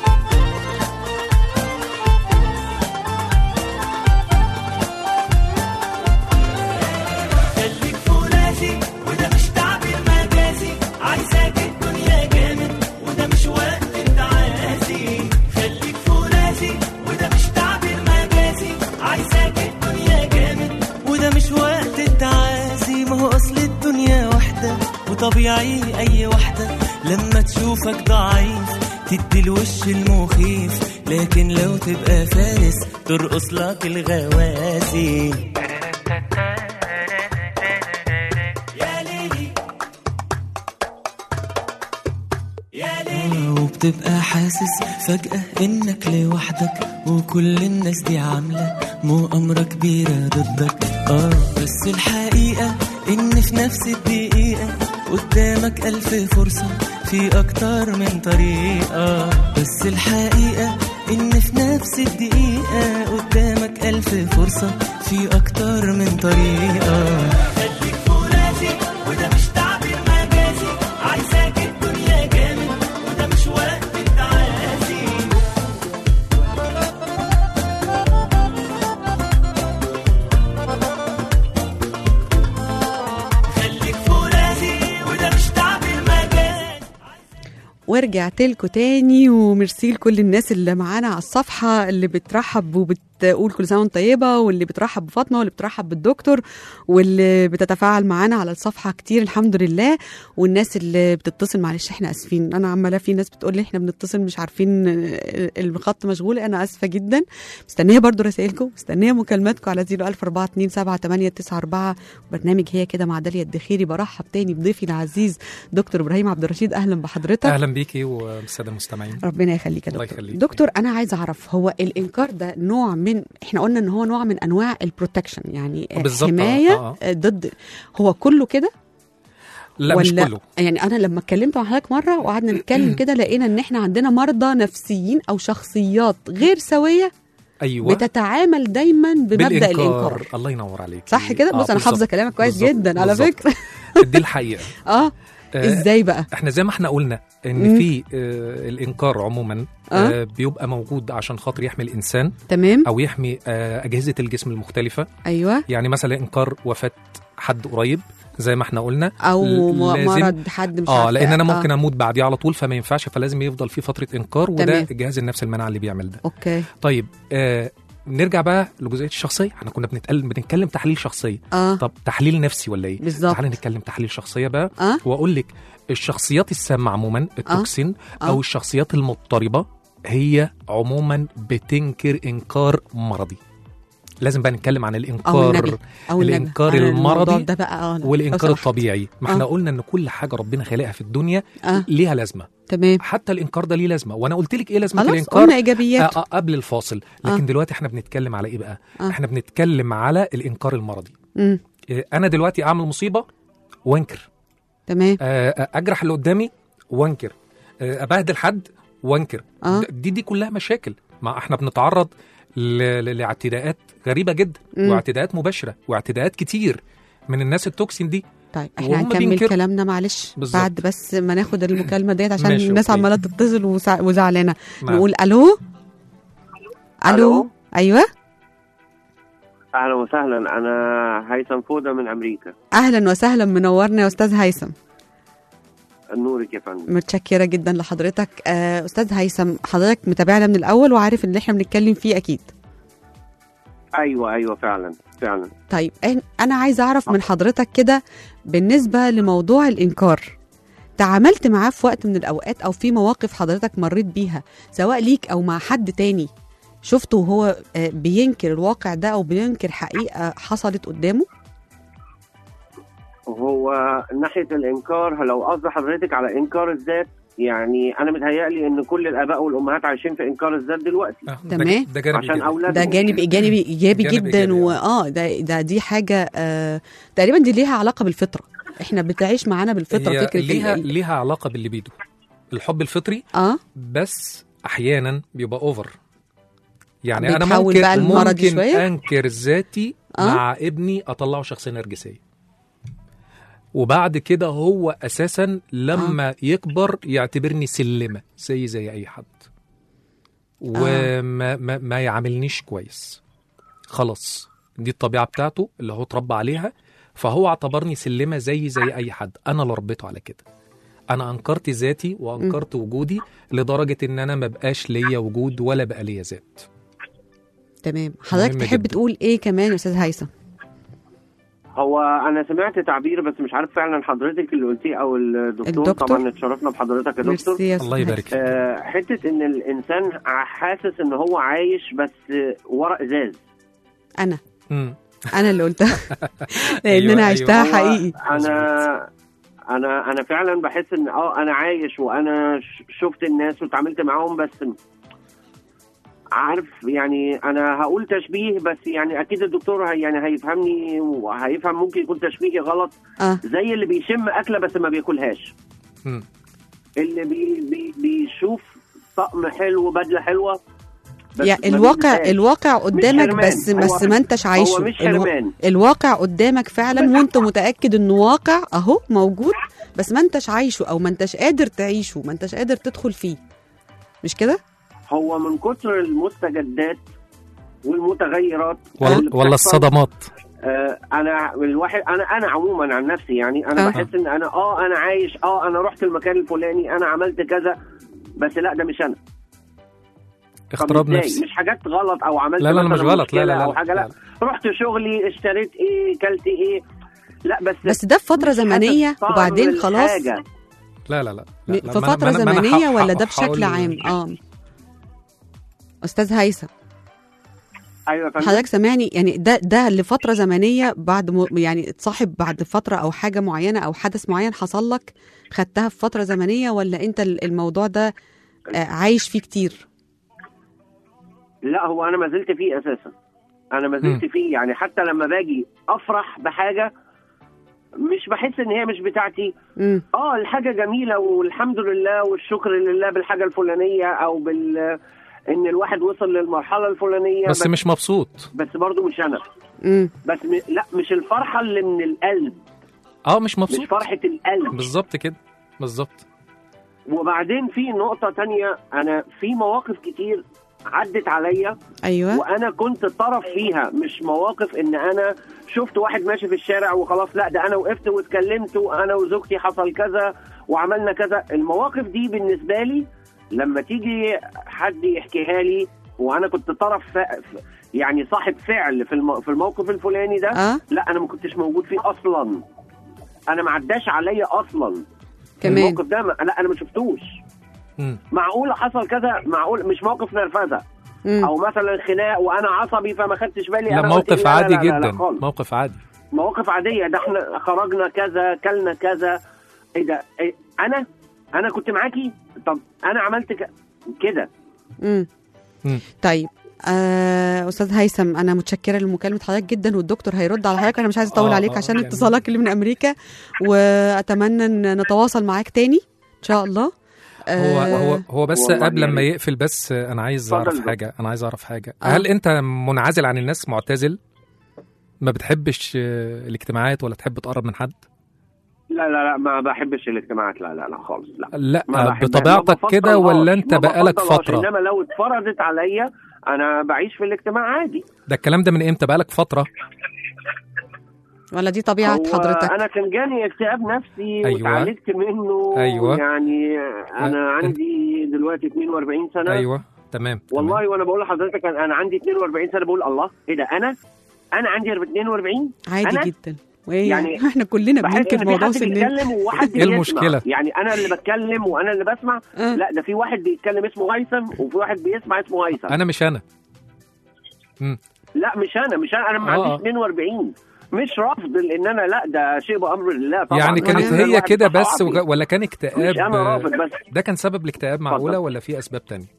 خليك فولاذي وده مش تعبير مجازي عايزاك الدنيا جامد وده مش وقت التعازي خليك فولاذي وده مش تعبير مجازي عايزاك الدنيا جامد وده مش وقت التعازي ما هو اصل الدنيا واحدة وطبيعي اي واحدة لما تشوفك ضعيف تدي الوش المخيف لكن لو تبقى فارس ترقص لك الغوازي يا ليلي يا ليلي وبتبقى حاسس فجأة إنك لوحدك وكل الناس دي عاملة مؤامرة كبيرة ضدك آه بس الحقيقة إن في نفس الدقيقة قدامك ألف فرصة في أكتر من طريقة بس الحقيقة إن في نفس الدقيقة قدامك ألف فرصة في أكتر من طريقة خليك فرازي وده مش تعبير مجازي عايزاك الدنيا جامد وده مش وقت التعازي ورجعت لكم تاني وميرسي لكل الناس اللي معانا على الصفحه اللي بترحب وبتقول كل سنه وانت طيبه واللي بترحب بفاطمه واللي بترحب بالدكتور واللي بتتفاعل معانا على الصفحه كتير الحمد لله والناس اللي بتتصل معلش احنا اسفين انا عماله في ناس بتقول لي احنا بنتصل مش عارفين آه، الخط مشغول انا اسفه جدا مستنيه برضو رسائلكم مستنيه مكالماتكم على 014278994 برنامج هي كده مع داليا الدخيري برحب تاني بضيفي العزيز دكتور ابراهيم عبد الرشيد اهلا بحضرتك اهلا بيكي والساده المستمعين ربنا يخليك يا الله دكتور يخليك. دكتور انا عايزه اعرف هو الانكار ده نوع من احنا قلنا ان هو نوع من انواع البروتكشن يعني بالظبط، حمايه آه، آه. ضد هو كله كده لا مش ولا كله يعني انا لما اتكلمت مع حضرتك مره وقعدنا نتكلم كده لقينا ان احنا عندنا مرضى نفسيين او شخصيات غير سويه ايوه بتتعامل دايما بمبدا بالإنكار. الانكار الله ينور عليك صح كده بص انا حافظه كلامك كويس جدا على فكره دي الحقيقه اه آه، ازاي بقى احنا زي ما احنا قلنا ان مم. في آه الانكار عموما آه. آه بيبقى موجود عشان خاطر يحمي الانسان تمام او يحمي آه اجهزه الجسم المختلفه ايوه يعني مثلا انكار وفاه حد قريب زي ما احنا قلنا او م- لازم- مرض حد مش اه عارفة. لان انا ممكن اموت بعديه على طول فما ينفعش فلازم يفضل في فتره انكار وده تمام. جهاز النفس المناعه اللي بيعمل ده اوكي طيب آه نرجع بقى لجزئيه الشخصيه احنا كنا بنتكلم بنتكلم تحليل شخصيه اه طب تحليل نفسي ولا ايه بالظبط. تعالى نتكلم تحليل شخصيه بقى اه واقول لك الشخصيات السامه عموما التوكسين آه. او الشخصيات المضطربه هي عموما بتنكر انكار مرضي لازم بقى نتكلم عن او الانكار النبي او النبي الإنكار أنا الموضوع المرضي ده بقى اه لو والانكار سمحت. الطبيعي ما احنا آه. قلنا ان كل حاجه ربنا خلقها في الدنيا اه ليها لازمه تمام حتى الانكار ده ليه لازمه وانا قلت لك ايه لازمه خلاص الانكار قلنا ايجابيات آه آه قبل الفاصل لكن آه. دلوقتي احنا بنتكلم على ايه بقى آه. احنا بنتكلم على الانكار المرضي امم إيه، انا دلوقتي اعمل مصيبه وانكر تمام آه، آه، اجرح اللي قدامي وانكر آه، ابهدل حد وانكر آه. د- دي دي كلها مشاكل ما احنا بنتعرض ل- ل- لاعتداءات غريبه جدا مم. واعتداءات مباشره واعتداءات كتير من الناس التوكسين دي طيب احنا وهم هنكمل بينكروا. كلامنا معلش بالظبط. بعد بس ما ناخد المكالمه ديت عشان ماشي، الناس أوكي. عماله تتصل وسع- وزعلانه نعم. نقول الو الو ألو؟ ايوه اهلا وسهلا انا هيثم فوده من امريكا اهلا وسهلا منورنا يا استاذ هيثم نورك يا فندم متشكره جدا لحضرتك آه استاذ هيثم حضرتك متابعنا من الاول وعارف اللي احنا بنتكلم فيه اكيد ايوه ايوه فعلا فعلا طيب إن- انا عايزه اعرف من حضرتك كده بالنسبه لموضوع الانكار تعاملت معاه في وقت من الاوقات او في مواقف حضرتك مريت بيها سواء ليك او مع حد تاني شفته وهو آه، بينكر الواقع ده او بينكر حقيقه حصلت قدامه هو ناحيه الانكار لو قصد حضرتك على انكار الذات يعني انا متهيألي ان كل الاباء والامهات عايشين في انكار الذات دلوقتي آه، ده- تمام. ده جانب عشان إيجابي. اولادهم ده جانب ايجابي ايجابي جانب جدا إيجابي، واه ده ده دي حاجه آه تقريبا دي ليها علاقه بالفطره احنا بتعيش معانا بالفطره هي فكره ليها ال- ليها علاقه باللي بيدو الحب الفطري اه بس احيانا بيبقى اوفر يعني انا بيتحول ممكن بقى المرضي ممكن شوية؟ انكر ذاتي آه. مع ابني اطلعه شخصيه نرجسيه وبعد كده هو اساسا لما يكبر يعتبرني سلمه زي زي اي حد وما ما, ما يعاملنيش كويس خلاص دي الطبيعه بتاعته اللي هو اتربى عليها فهو اعتبرني سلمه زي زي اي حد انا اللي ربيته على كده انا انكرت ذاتي وانكرت وجودي لدرجه ان انا ما بقاش ليا وجود ولا بقى ليا ذات تمام حضرتك مهم تحب جداً. تقول ايه كمان يا استاذ هيثم هو انا سمعت تعبير بس مش عارف فعلا حضرتك اللي قلتيه او الدكتور, الدكتور؟ طبعا اتشرفنا بحضرتك يا دكتور ميرسي يا أستاذ الله يبارك فيك آه، حته ان الانسان حاسس ان هو عايش بس ورا ازاز انا مم. انا اللي قلتها لان أيوة، انا عشتها هو حقيقي انا انا انا فعلا بحس ان اه انا عايش وانا ش- شفت الناس واتعاملت معاهم بس عارف يعني انا هقول تشبيه بس يعني اكيد الدكتور هي يعني هيفهمني وهيفهم ممكن يكون تشبيهي غلط اه زي اللي بيشم اكله بس ما بياكلهاش مم. اللي بي بي بيشوف طقم حلو بدله حلوه بس يعني ما الواقع بيلبسهاش. الواقع قدامك حرمان. بس هو- بس ما انتش عايشه هو مش الوا- حرمان الواقع قدامك فعلا وانت متاكد انه واقع اهو موجود بس ما انتش عايشه او ما انتش قادر تعيشه ما انتش قادر تدخل فيه مش كده هو من كتر المستجدات والمتغيرات ولا, اللي ولا بتحصل الصدمات آه انا الواحد انا انا عموما عن نفسي يعني انا آه. بحس ان انا اه انا عايش اه انا رحت المكان الفلاني انا عملت كذا بس لا ده مش انا طب اختراب إزاي؟ نفسي مش حاجات غلط او عملت لا لا لا مثلاً مش غلط لا مشكلة لا لا, او حاجه لا, رحت شغلي اشتريت ايه كلت ايه لا بس بس ده في فتره مش زمنيه حاسس طعم وبعدين خلاص الحاجة. لا لا لا, م- لا, لا في ما أنا- فتره ما أنا- ما أنا زمنيه ح- ولا ده ح- بشكل هقول- عام اه استاذ هيثم ايوه يا فندم. حضرتك سامعني يعني ده ده لفتره زمنيه بعد م... يعني اتصاحب بعد فتره او حاجه معينه او حدث معين حصل لك خدتها في فتره زمنيه ولا انت ال- الموضوع ده آه، عايش فيه كتير لا هو انا ما زلت فيه اساسا انا ما زلت فيه يعني حتى لما باجي افرح بحاجه مش بحس ان هي مش بتاعتي امم اه الحاجه جميله والحمد لله والشكر لله بالحاجه الفلانيه او بال ان الواحد وصل للمرحله الفلانيه بس مش مبسوط بس برضه مش انا امم بس م... لا مش الفرحه اللي من القلب اه مش مش مبسوط فرحه القلب بالظبط كده بالظبط وبعدين في نقطه تانية انا في مواقف كتير عدت عليا ايوه وانا كنت طرف فيها مش مواقف ان انا شفت واحد ماشي في الشارع وخلاص لا ده انا وقفت واتكلمت وانا وزوجتي حصل كذا وعملنا كذا المواقف دي بالنسبه لي لما تيجي حد يحكيها لي وانا كنت طرف ف... ف- يعني صاحب فعل في الم... في الموقف الفلاني ده اه لا انا ما كنتش موجود فيه اصلا انا ما عداش عليا اصلا كمان الموقف ده ما... لا انا ما شفتوش مم. معقول حصل كذا معقول مش موقف نرفزه مم. او مثلا خناق وانا عصبي فما خدتش بالي لا أنا قلت موقف لا لا عادي لا لا لا جدا خالص. موقف عادي مواقف عاديه ده احنا خرجنا كذا كلنا كذا ايه ده إيه انا انا كنت معاكي طب انا عملت ك... كده مم. مم. طيب آه، استاذ هيثم انا متشكره لمكالمه حضرتك جدا والدكتور هيرد على حضرتك انا مش عايزه اطول آه، عليك آه، عشان يعني- اتصالك اللي من امريكا واتمنى ان نتواصل معاك تاني ان شاء الله هو آه، هو هو بس والله قبل ما يعني. يقفل بس انا عايز اتفضل اعرف دكتور. حاجه انا عايز اعرف حاجه آه. هل انت منعزل عن الناس معتزل ما بتحبش آه، الاجتماعات ولا تحب تقرب من حد لا لا لا ما بحبش الاجتماعات لا لا لا خالص لا لا ما بحبها. بطبيعتك ما كده ولا بفضلهاش، انت ما بقالك بفضلهاش. فتره انما لو اتفرضت عليا انا بعيش في الاجتماع عادي ده الكلام ده من امتى بقالك فتره ولا دي طبيعه هو حضرتك انا كان جاني اكتئاب نفسي أيوة. وتعالجت منه أيوة. يعني انا أه، عندي دلوقتي 42 سنه ايوه تمام والله وانا بقول لحضرتك انا أنا عندي 42 سنه بقول الله ايه ده انا انا عندي 42 عادي أنا؟ جدا وإيه يعني يعني احنا كلنا بحس بننكر ان في موضوع حد سننا بيتكلم وواحد إيه بيسمع. المشكلة؟ يعني انا اللي بتكلم وانا اللي بسمع آه. لا ده في واحد بيتكلم اسمه هيثم وفي واحد بيسمع اسمه هيثم انا مش انا مم. لا مش انا مش انا انا ما آه. عنديش 42 مش رفض لان انا لا ده شيء بامر الله طبعا يعني كانت وأنا هي الواحد كده بس صحابي. وج- ولا كان اكتئاب مش انا رافض بس ده كان سبب الاكتئاب معقوله اتفضل. ولا في اسباب تانية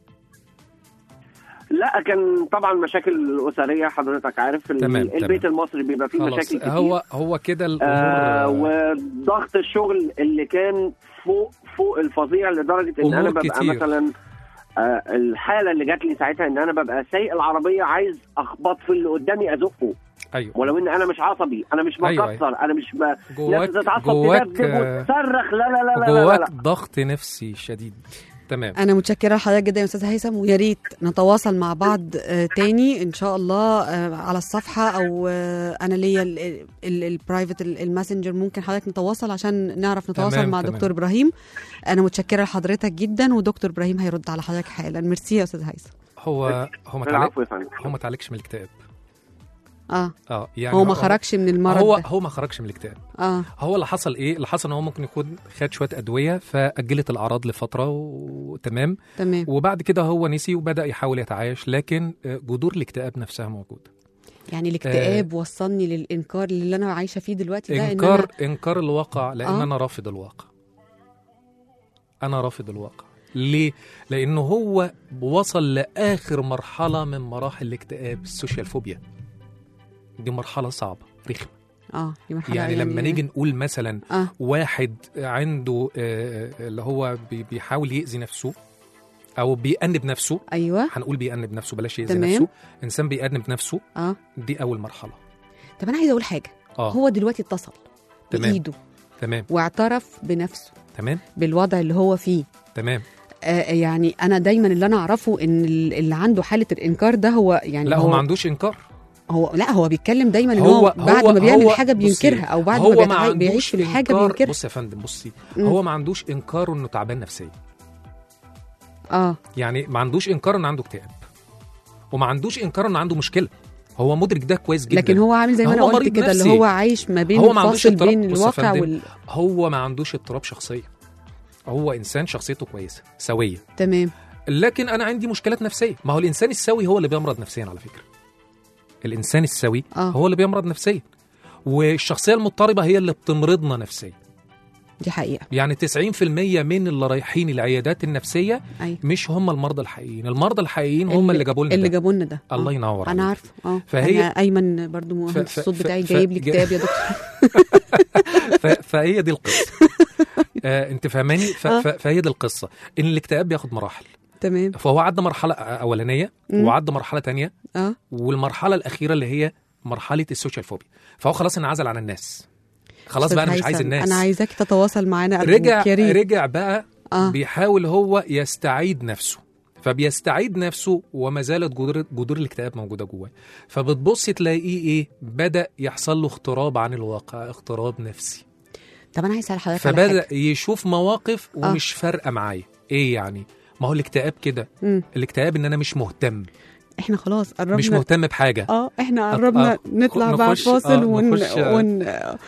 لا كان طبعا مشاكل اسريه حضرتك عارف ال- تمام، البيت تمام. المصري بيبقى فيه خلاص مشاكل كتير هو هو كده الامور آه آه وضغط الشغل اللي كان فوق فوق الفظيع لدرجه ان انا أمور ببقى كتير. مثلا آه الحاله اللي جات لي ساعتها ان انا ببقى سايق العربيه عايز اخبط في اللي قدامي ازقه ايوه ولو ان انا مش عصبي انا مش أيوة، بكسر انا مش ب... جواك ناس تتعصب جواك تدبدب آه، وتصرخ لا لا لا لا, لا, لا, جواك لا. ضغط نفسي شديد تمام انا متشكره لحضرتك جدا يا استاذ هيثم ويا ريت نتواصل مع بعض آه، تاني ان شاء الله آه، على الصفحه او آه، انا ليا البرايفت الماسنجر ممكن حضرتك نتواصل عشان نعرف نتواصل تمام، مع تمام. دكتور ابراهيم انا متشكره لحضرتك جدا ودكتور ابراهيم هيرد على حضرتك حالا ميرسي يا استاذ هيثم هو هو ما تعالج العفو يا فندم هو ما تعالجش من الاكتئاب اه اه يعني هو ما خرجش من المرض هو ده هو ما خرجش من الاكتئاب اه هو اللي حصل ايه اللي حصل ان هو ممكن يكون خد شويه ادويه فاجلت الاعراض لفتره وتمام تمام وبعد كده هو نسي وبدا يحاول يتعايش لكن آه، جذور الاكتئاب نفسها موجوده يعني الاكتئاب وصلني للانكار اللي انا عايشه فيه دلوقتي ده انكار ان انكار الواقع لان آه. انا رافض الواقع انا رافض الواقع ليه لانه هو وصل لاخر مرحله من مراحل الاكتئاب السوشيال فوبيا دي مرحله صعبه رخمه انا اه دي مرحلة يعني لما نيجي نقول مثلا اه واحد عنده آه، اللي هو بي- بيحاول يأذي نفسه او بيأنب نفسه ايوه هنقول بيأنب نفسه بلاش يأذي تمام. نفسه انسان بيأنب نفسه اه دي اول مرحله طب انا عايزه اقول حاجه اه هو دلوقتي اتصل تمام. بايده تمام واعترف بنفسه تمام بالوضع اللي هو فيه تمام آه يعني انا دايما اللي انا اعرفه ان ال- اللي عنده حاله الانكار ده هو يعني لا هو ما عندوش انكار هو لا هو بيتكلم دايما ان هو- هو, بعد هو- ما بيعمل هو- حاجه بصي، بينكرها او بعد هو ما ما بيتع- عندوش بيعيش في الحاجه إنكار- بينكرها بص يا فندم بصي مم. هو ما عندوش انكار انه تعبان نفسيا اه يعني ما عندوش انكار انه عنده اكتئاب وما عندوش انكار انه عنده مشكله هو مدرك ده كويس جدا لكن هو عامل زي ما انا هو قلت مريض كده اللي نفسي. هو عايش ما بين هو ما عندوش فاصل اضطراب. بين بص يا الواقع فندم، وال هو ما عندوش اضطراب شخصيه هو انسان شخصيته كويسه سويه تمام لكن انا عندي مشكلات نفسيه ما هو الانسان السوي هو اللي بيمرض نفسيا على فكره الانسان السوي آه. هو اللي بيمرض نفسيا والشخصيه المضطربه هي اللي بتمرضنا نفسيا دي حقيقه يعني 90% من اللي رايحين العيادات النفسيه ايوه مش هم المرضى الحقيقيين المرضى الحقيقيين هم اللي جابوا لنا اللي ده. جابوا لنا ده الله آه. ينور انا عليك. عارفه اه فهي- انا ايمن برضو مؤهل ف- ف- الصوت ف- بتاعي ف- جايب لي ج- كتاب يا دكتور ف... فهي دي القصه آه انت فاهماني ف... آه. ف... فهي دي القصه ان الاكتئاب بياخد مراحل تمام فهو عدى مرحله اولانيه مم. وعدى مرحله تانية اه والمرحله الاخيره اللي هي مرحله السوشيال فوبيا فهو خلاص انعزل عن الناس خلاص أستاذ بقى انا مش هيثم، عايز الناس انا عايزاك تتواصل معانا أرجوك، رجع يا ريت. رجع بقى اه بيحاول هو يستعيد نفسه فبيستعيد نفسه وما زالت جذور جذور الاكتئاب موجوده جواه فبتبص تلاقيه ايه بدا يحصل له اغتراب عن الواقع اغتراب نفسي طب انا عايز اسال حضرتك على فبدا حاجه يشوف مواقف ومش فارقه معايا ايه يعني ما هو الاكتئاب كده مم. الاكتئاب ان انا مش مهتم احنا خلاص قربنا مش مهتم بحاجه اه احنا قربنا آه، نطلع نخش- بقى فاصل آه، ون... نخش- آه. ون...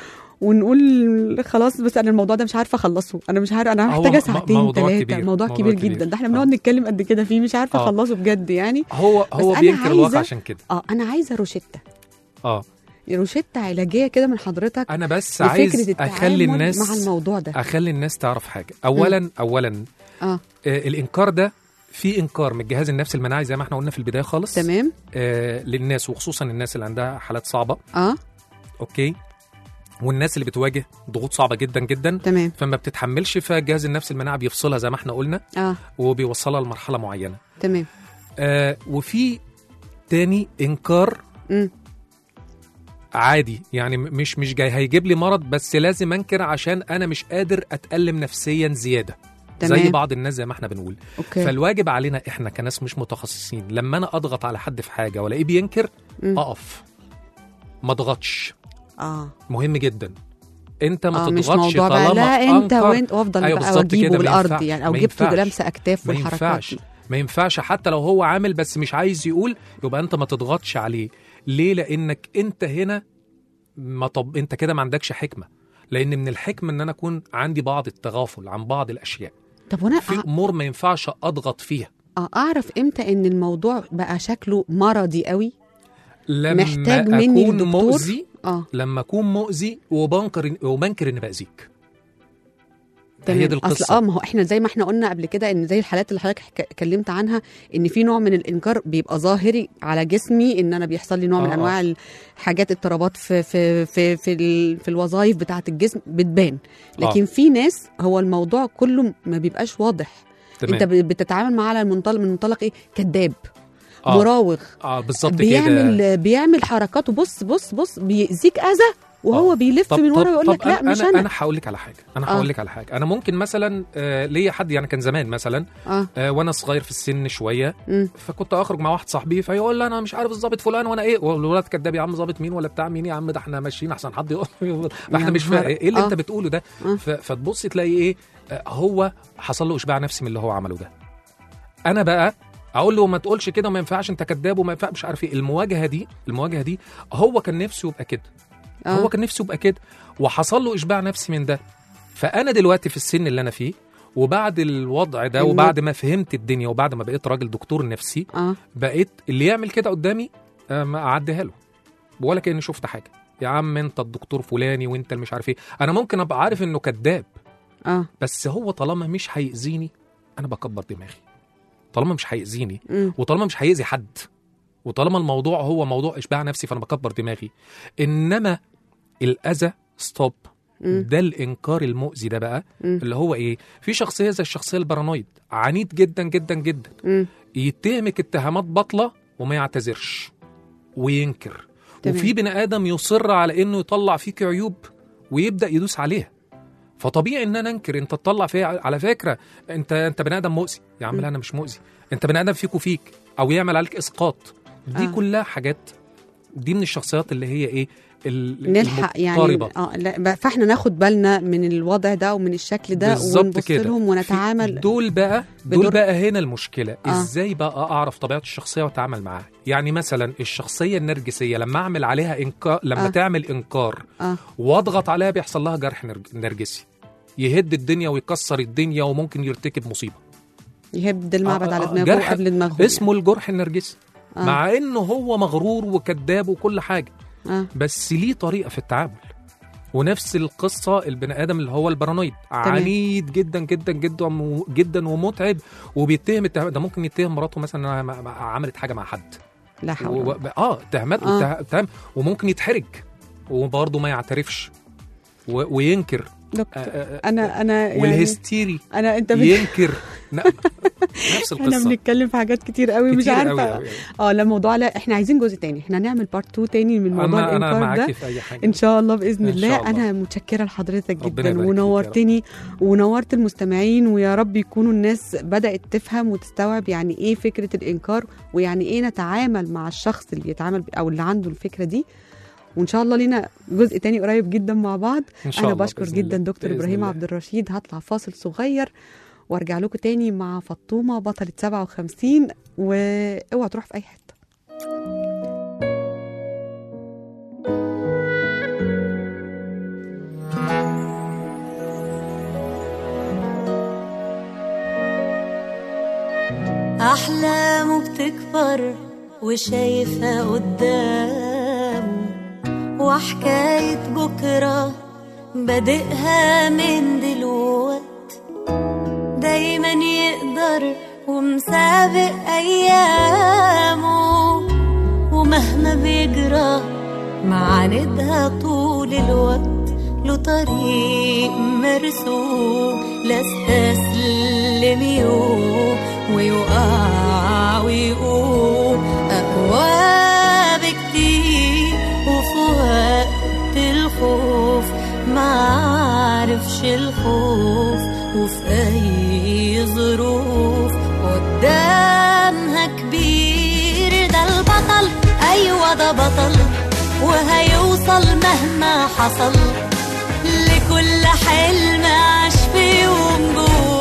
ونقول خلاص بس انا الموضوع ده مش عارفه اخلصه انا مش عارفه انا هو محتاجه م- ساعتين موضوع ثلاثه كبير، موضوع موضوع كبير, كبير. جدا ده احنا آه. بنقعد نتكلم قد كده فيه مش عارفه آه. اخلصه بجد يعني هو هو أنا بينكر الواقع عايزة- عشان كده اه انا عايزه روشته اه روشته علاجيه كده من حضرتك انا بس لفكرة عايز التعامل اخلي الناس مع الموضوع ده اخلي الناس تعرف حاجه اولا اولا اه آه الانكار ده في انكار من الجهاز النفسي المناعي زي ما احنا قلنا في البدايه خالص تمام آه للناس وخصوصا الناس اللي عندها حالات صعبه اه اوكي والناس اللي بتواجه ضغوط صعبه جدا جدا تمام فما بتتحملش فالجهاز النفسي المناعي بيفصلها زي ما احنا قلنا اه وبيوصلها لمرحله معينه تمام آه وفي تاني انكار مم. عادي يعني م- مش مش جاي هيجيب لي مرض بس لازم انكر عشان انا مش قادر اتالم نفسيا زياده تمام زي بعض الناس زي ما احنا بنقول اوكي فالواجب علينا احنا كناس مش متخصصين لما انا اضغط على حد في حاجه والاقيه بينكر مم. اقف ما اضغطش اه مهم جدا انت ما اه مش تضغطش موضوع بقى طالما لا انت أنكر. وانت وافضل أيوة بقى بالظبط واجيبه كده، ما الارض ينفعش، يعني او ما جبته ينفعش. لمسه اكتاف ما والحركات ينفعش دي ما ينفعش حتى لو هو عامل بس مش عايز يقول يبقى انت ما تضغطش عليه ليه لانك انت هنا ما طب انت كده ما عندكش حكمه لان من الحكمه ان انا اكون عندي بعض التغافل عن بعض الاشياء طب وانا في امور ما ينفعش اضغط فيها آه، اعرف امتى ان الموضوع بقى شكله مرضي قوي لما محتاج مني اكون الدكتور؟ مؤذي اه لما اكون مؤذي وبنكر وبنكر اني باذيك تمام هي دي اصل القصه اه ما هو احنا زي ما احنا قلنا قبل كده ان زي الحالات اللي حضرتك حك- اتكلمت عنها ان في نوع من الانكار بيبقى ظاهري على جسمي ان انا بيحصل لي نوع من آه، آه. انواع الحاجات اضطرابات في في في في, ال- في الوظائف بتاعه الجسم بتبان لكن آه. في ناس هو الموضوع كله ما بيبقاش واضح تمام. انت ب- بتتعامل معاه على المنطلق من منطلق ايه كذاب آه. مراوغ اه بالظبط كده بيعمل بيعمل حركاته بص بص بص بيأذيك اذى وهو آه. بيلف من ورا ويقول لك لا أنا مش انا انا, انا هقول لك على حاجه انا آه. هقول لك على حاجه انا ممكن مثلا آه ليا حد يعني كان زمان مثلا اه آه وانا صغير في السن شويه مم. فكنت اخرج مع واحد صاحبي فيقول لي انا مش عارف الظابط فلان وانا ايه والولاد كداب يا عم ظابط مين ولا بتاع مين يا عم ده احنا ماشيين احسن حد يقول ما احنا مش فا... نهار- ايه اللي آه. انت بتقوله ده آه. ف... فتبص تلاقي ايه آه هو حصل له اشباع نفسي من اللي هو عمله ده انا بقى اقول له ما تقولش كده وما ينفعش انت كذاب وما ينفعش مش عارف ايه المواجهه دي المواجهه دي هو كان نفسه يبقى كده آه. هو كان نفسه يبقى كده وحصل له اشباع نفسي من ده فانا دلوقتي في السن اللي انا فيه وبعد الوضع ده الم- وبعد ما فهمت الدنيا وبعد ما بقيت راجل دكتور نفسي اه بقيت اللي يعمل كده قدامي آه، ما اعديها له ولا كاني شفت حاجه يا عم انت الدكتور فلاني وانت اللي مش عارف ايه انا ممكن ابقى عارف انه كذاب اه بس هو طالما مش هيأذيني انا بكبر دماغي طالما مش هيأذيني مم. وطالما مش هيأذي حد وطالما الموضوع هو موضوع اشباع نفسي فانا بكبر دماغي انما الاذى ستوب مم. ده الانكار المؤذي ده بقى مم. اللي هو ايه في شخصيه زي الشخصيه البارانويد عنيد جدا جدا جدا مم. يتهمك اتهامات باطله وما يعتذرش وينكر تمام. وفي بني ادم يصر على انه يطلع فيك عيوب ويبدا يدوس عليها فطبيعي ان انا انكر انت تطلع فيها على فكره انت انت بني ادم مؤذي يا عم م. لا انا مش مؤذي انت بني ادم فيك وفيك او يعمل عليك اسقاط دي آه. آه. كلها حاجات دي من الشخصيات اللي هي ايه ال- نلحق يعني المضطربة. اه لا ب- فاحنا ناخد بالنا من الوضع ده ومن الشكل ده بالظبط ونبص كده. لهم ونتعامل دول بقى دول بدور- بقى هنا المشكله آه. آه. ازاي بقى اعرف طبيعه الشخصيه واتعامل معاها يعني مثلا الشخصيه النرجسيه لما اعمل عليها انكار لما آه. آه. تعمل انكار اه واضغط عليها بيحصل لها جرح نرج- نرجسي يهد الدنيا ويكسر الدنيا وممكن يرتكب مصيبه يهد المعبد آه، على آه، دماغه جرح قبل دماغه اسمه الجرح النرجسي آه. آه. مع انه هو مغرور وكذاب وكل حاجه اه بس ليه طريقه في التعامل ونفس القصه البني ادم اللي هو البارانويد عنيد جدا جدا جدا و- جدا ومتعب وبيتهم التهم ده ممكن يتهم مراته مثلا انها ما- ما- عملت حاجه مع حد لا حول و... ولا و- اه اتهامات آه. آه. اتهام وممكن يتحرج وبرضه ما يعترفش و... وينكر دكتور آه، آه، انا انا يعني والهستيري انا انت بت... ينكر لا، نفس احنا القصه بنتكلم في حاجات كتير قوي مش كتير عارفه قوي قوي. اه لا موضوع لا احنا عايزين جزء تاني احنا هنعمل بارت 2 تاني من موضوع انا انا الانكار ده معاكي في اي حاجه ان شاء الله باذن إن الله شاء الله. انا متشكره لحضرتك ربنا جدا يبارك فيك يا ونورتني ونورت المستمعين ويا رب يكونوا الناس بدات تفهم وتستوعب يعني ايه فكره الانكار ويعني ايه نتعامل مع الشخص اللي بيتعامل ب- او اللي عنده الفكره دي وان شاء الله لينا جزء تاني قريب جدا مع بعض ان شاء انا الله بشكر بإذن جدا الله. دكتور بإذن ابراهيم الله. عبد الرشيد هطلع فاصل صغير وارجع لكم تاني مع فطومه بطله 57 واوعى تروح في اي حته أحلامه بتكبر وشايفها قدامه وحكاية بكرة بادئها من دلوقت دايما يقدر ومسابق أيامه ومهما بيجرى معاندها طول الوقت له طريق مرسوم لا استسلم يوم ويقع ويقوم أقوى بكتير وفي وقت الخوف معرفش الخوف وفي أي ظروف قدامها كبير ده البطل أيوة ده بطل وهيوصل مهما حصل لكل حلم عاش في يوم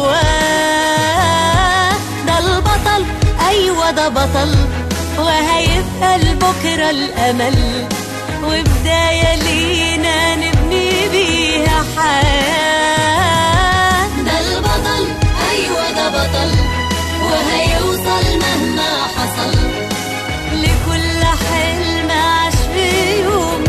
جواه ده البطل أيوة ده بطل وهيبقى لبكرة الأمل وبداية لينا نبني بيها حياة ده البطل أيوة ده بطل وهيوصل مهما حصل لكل حلم عاش في يوم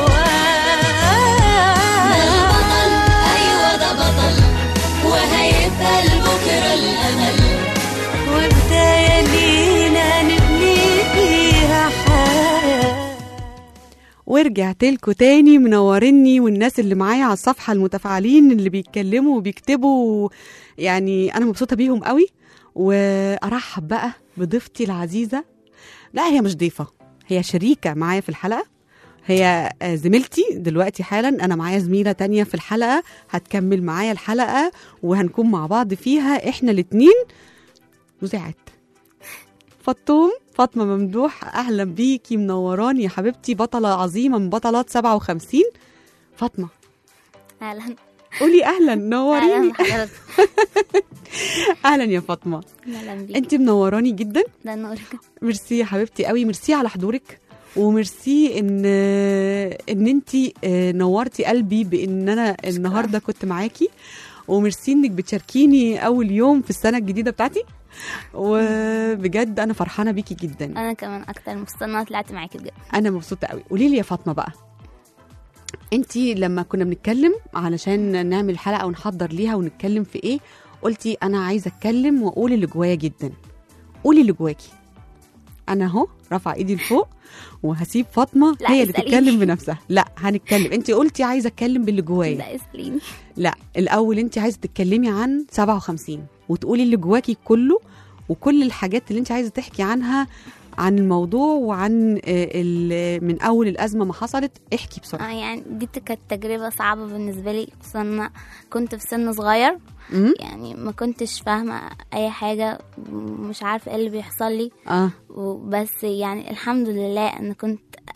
جواه ده البطل أيوة ده بطل وهيبقى لبكرة الأمل وبداية لينا نبني فيها حياة ورجعت لكم تاني منورني والناس اللي معايا على الصفحه المتفاعلين اللي بيتكلموا وبيكتبوا يعني انا مبسوطه بيهم قوي وارحب بقى بضيفتي العزيزه لا هي مش ضيفه هي شريكه معايا في الحلقه هي آه، زميلتي دلوقتي حالا انا معايا زميله تانية في الحلقه هتكمل معايا الحلقه وهنكون مع بعض فيها احنا الاتنين مذيعات فطوم فاطمه ممدوح اهلا بيكي منوراني يا حبيبتي بطله عظيمه من بطلات 57 فاطمه اهلا قولي اهلا اهلا نوريني بحضرتك اهلا يا فاطمه اهلا بيك انت منوراني جدا ده نورك ميرسي يا حبيبتي قوي ميرسي على حضورك وميرسي ان ان انت نورتي قلبي بان انا النهارده كنت معاكي وميرسي انك بتشاركيني اول يوم في السنه الجديده بتاعتي وبجد انا فرحانه بيكي جدا انا كمان اكتر مستنيه طلعت معاكي بجد انا مبسوطه قوي قولي لي يا فاطمه بقى انتي لما كنا بنتكلم علشان نعمل حلقه ونحضر ليها ونتكلم في ايه قلتي انا عايزه اتكلم واقول اللي جوايا جدا قولي اللي جواكي انا اهو رافعه ايدي لفوق وهسيب فاطمه لا، هي اللي اسأليني. تتكلم بنفسها لا هنتكلم انتي قلتي عايزه اتكلم باللي جوايا لا اسليني لا الاول انت عايزه تتكلمي عن 57 وتقولي اللي جواكي كله وكل الحاجات اللي انت عايزه تحكي عنها عن الموضوع وعن آه، ال- من اول الازمه ما حصلت احكي بسرعه اه يعني دي كانت تجربه صعبه بالنسبه لي خصوصا إن أنا كنت في سن صغير امم يعني ما كنتش فاهمه اي حاجه مش عارفه ايه اللي بيحصل لي اه وبس يعني الحمد لله ان كنت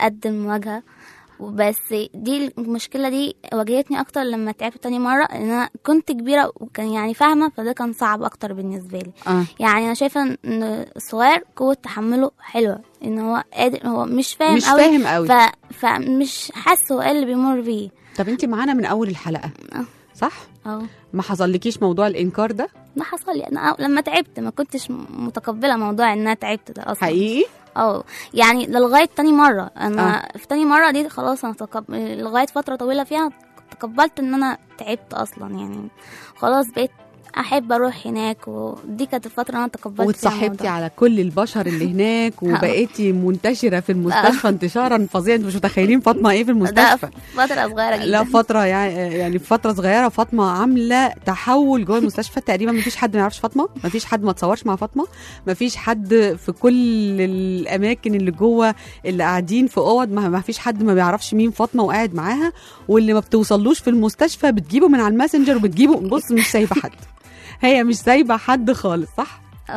قد المواجهة بس دي المشكلة دي واجهتني أكتر لما تعبت تاني مرة إن أنا كنت كبيرة وكان يعني فاهمة فده كان صعب أكتر بالنسبة لي اه يعني أنا شايفة إن الصغير قوة تحمله حلوة إن هو قادر هو مش فاهم مش أوي فاهم قوي ف... فمش حاسس هو إيه اللي بيمر بيه طب انت معانا من اول الحلقه آه. صح أو ما حصلكيش موضوع الانكار ده ده حصل لي أنا لما تعبت ما كنتش متقبلة موضوع إن أنا تعبت ده أصلا حقيقي اه يعني لغايه تاني مره انا آه. في تاني مره دي خلاص انا تقب... لغايه فتره طويله فيها تقبلت ان انا تعبت اصلا يعني خلاص بقيت احب اروح هناك ودي كانت الفتره اللي انا تقبلت فيها واتصاحبتي الموضوع. على كل البشر اللي هناك وبقيتي منتشره في المستشفى انتشارا فظيعا انتوا مش متخيلين فاطمه ايه في ده المستشفى فتره صغيره جدا لا فترة يعني يعني في فترة صغيرة فاطمة عاملة تحول جوه المستشفى تقريبا مفيش حد ما يعرفش فاطمة مفيش حد ما تصورش مع فاطمة مفيش حد في كل الأماكن اللي جوه اللي قاعدين في أوض ما ما فيش حد ما بيعرفش مين فاطمة وقاعد معاها واللي ما بتوصلوش في المستشفى بتجيبه من على الماسنجر وبتجيبه بص مش سايبة حد هي مش سايبة حد خالص صح؟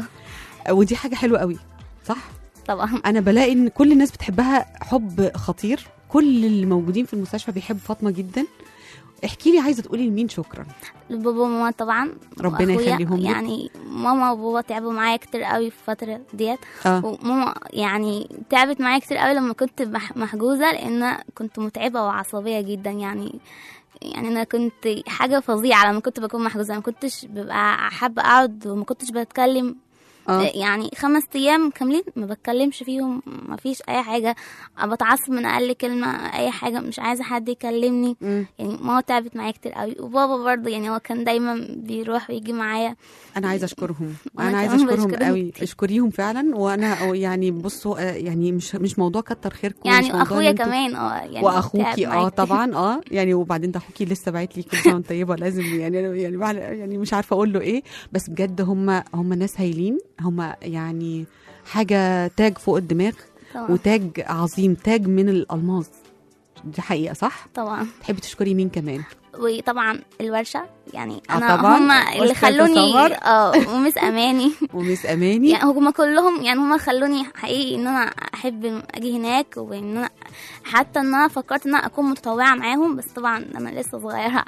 ودي حاجة حلوة قوي صح؟ طبعا انا بلاقي ان كل الناس بتحبها حب خطير كل اللي موجودين في المستشفى بيحبوا فاطمه جدا احكي لي عايزه تقولي لمين شكرا بابا وماما طبعا ربنا وأخويا. يخليهم لك. يعني ماما وبابا تعبوا معايا كتير قوي في الفتره ديت اه وماما يعني تعبت معايا كتير قوي لما كنت مح- محجوزه لان كنت متعبه وعصبيه جدا يعني يعني انا كنت حاجه فظيعه لما كنت بكون محجوزه ما كنتش ببقى حابه اقعد وما كنتش بتكلم اه يعني خمس ايام كاملين ما بتكلمش فيهم ما فيش اي حاجه بتعصب من اقل كلمه اي حاجه مش عايزه حد يكلمني مم. يعني ماما تعبت معايا كتير قوي وبابا برضه يعني هو كان دايما بيروح ويجي معايا انا عايزه اشكرهم وأنا انا عايزه كمان اشكرهم بشكرهم قوي كتير. اشكريهم فعلا وانا أو يعني بصوا آه، يعني مش مش موضوع كتر خيركم مش يعني موضوع اخويا إن انتوا- كمان اه يعني تعب واخوكي معايا اه كتير. طبعا اه يعني وبعدين ده اخوكي لسه باعت لي كل سنه وانت طيبه لازم يعني يعني بعد- يعني مش عارفه اقول له ايه بس بجد هم هم ناس هايلين هم يعني حاجه تاج فوق الدماغ طبعا وتاج عظيم تاج من الالماس دي حقيقه صح طبعا تحبي تشكري مين كمان وطبعا الورشه يعني آه انا طبعاً. هم اللي أستاذة خلوني سمر. اه ومس اماني ومس اماني يعني هم كلهم يعني هم خلوني حقيقي ان انا احب اجي هناك وان انا حتى ان انا فكرت ان انا اكون متطوعه معاهم بس طبعا انا لسه صغيره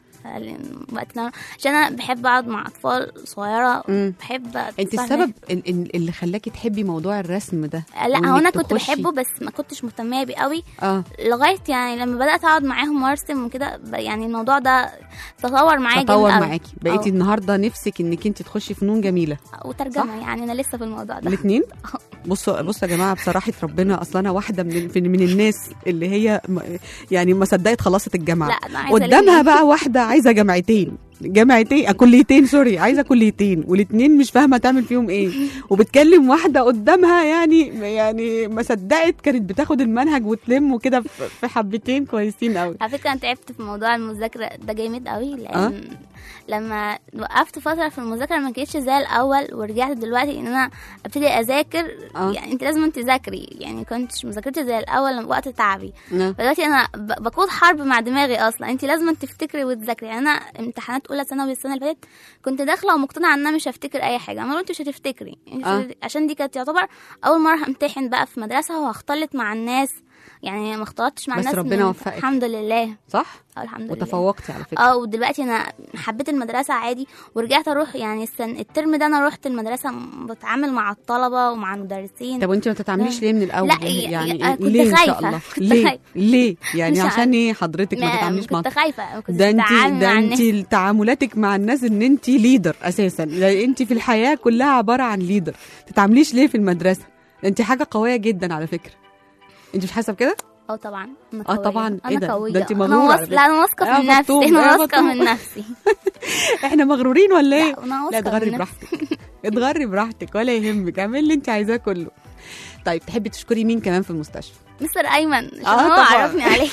وقت أنا- عشان انا بحب اقعد مع اطفال صغيره مم. بحب انت أتفرج. السبب ال- ال- اللي خلاكي تحبي موضوع الرسم ده لا هو وإنك انا كنت تخشي- بحبه بس ما كنتش مهتمه بيه قوي اه لغايه يعني لما بدات اقعد معاهم وارسم وكده ب- يعني الموضوع ده تطور معايا جامد تطور قوي. معاكي بقيتي أه. النهارده نفسك انك انت تخشي فنون جميله وترجمه يعني انا لسه في الموضوع ده الاثنين بصوا بصوا يا جماعه بصراحه ربنا اصلا انا واحده من من من الناس اللي هي م- يعني ما صدقت خلصت الجامعه لا انا عايزه قدامها الاتنين. بقى واحده عايزه جامعتين جامعتين كليتين سوري عايزه كليتين والاثنين مش فاهمه تعمل فيهم ايه وبتكلم واحده قدامها يعني يعني ما صدقت كانت بتاخد المنهج وتلم وكده في في حبتين كويسين قوي على فكره انا تعبت في موضوع المذاكره ده جامد قوي لان أه؟ لما وقفت فتره في المذاكره ما كانتش زي الاول ورجعت دلوقتي ان انا ابتدي اذاكر أه. يعني انت لازم تذاكري يعني كنتش مذاكرتي زي الاول وقت تعبي آه. دلوقتي انا ب- بقود حرب مع دماغي اصلا انت لازم تفتكري وتذاكري يعني انا امتحانات اولى ثانوي السنه اللي فاتت كنت داخله ومقتنعه ان انا مش هفتكر اي حاجه انا قلت مش هتفتكري انت مش آه. هت- عشان دي كانت تعتبر اول مره همتحن بقى في مدرسه وهختلط مع الناس يعني ما اختلطتش مع بس الناس ربنا من- وفقك. الحمد لله صح اه الحمد لله وتفوقتي على فكره اه ودلوقتي انا حبيت المدرسه عادي ورجعت اروح يعني السن الترم ده انا رحت المدرسه م- بتعامل مع الطلبه ومع المدرسين طب وانت ما تتعامليش ليه من الاول لا، يعني أنا كنت ليه ان شاء خايفة. الله كنت ليه خايفة. ليه يعني مش عشان عارفة. ايه حضرتك ما تتعامليش مع كنت خايفه ما كنتش ده انت بتعامل ده مع انت الناس تعاملاتك مع الناس ان انت ليدر اساسا لا انت في الحياه كلها عباره عن ليدر تتعامليش ليه في المدرسه انت حاجه قويه جدا على فكره انت مش حاسه بكده اه طبعا أنا اه قوية. طبعا انا ايه ده قوية. ده انت أنا مغروره على واثقة- فكرة. لا انا واثقه يا من نفسي بطوم، انا يا واثقه بطوم. من نفسي احنا مغرورين ولا ايه لا انا لا واثقه اتغري من نفسي براحتك اتغري براحتك ولا يهمك اعملي اللي انت عايزاه كله طيب تحبي تشكري مين كمان في المستشفى مستر ايمن عشان آه، هو طبعاً. عرفني عليه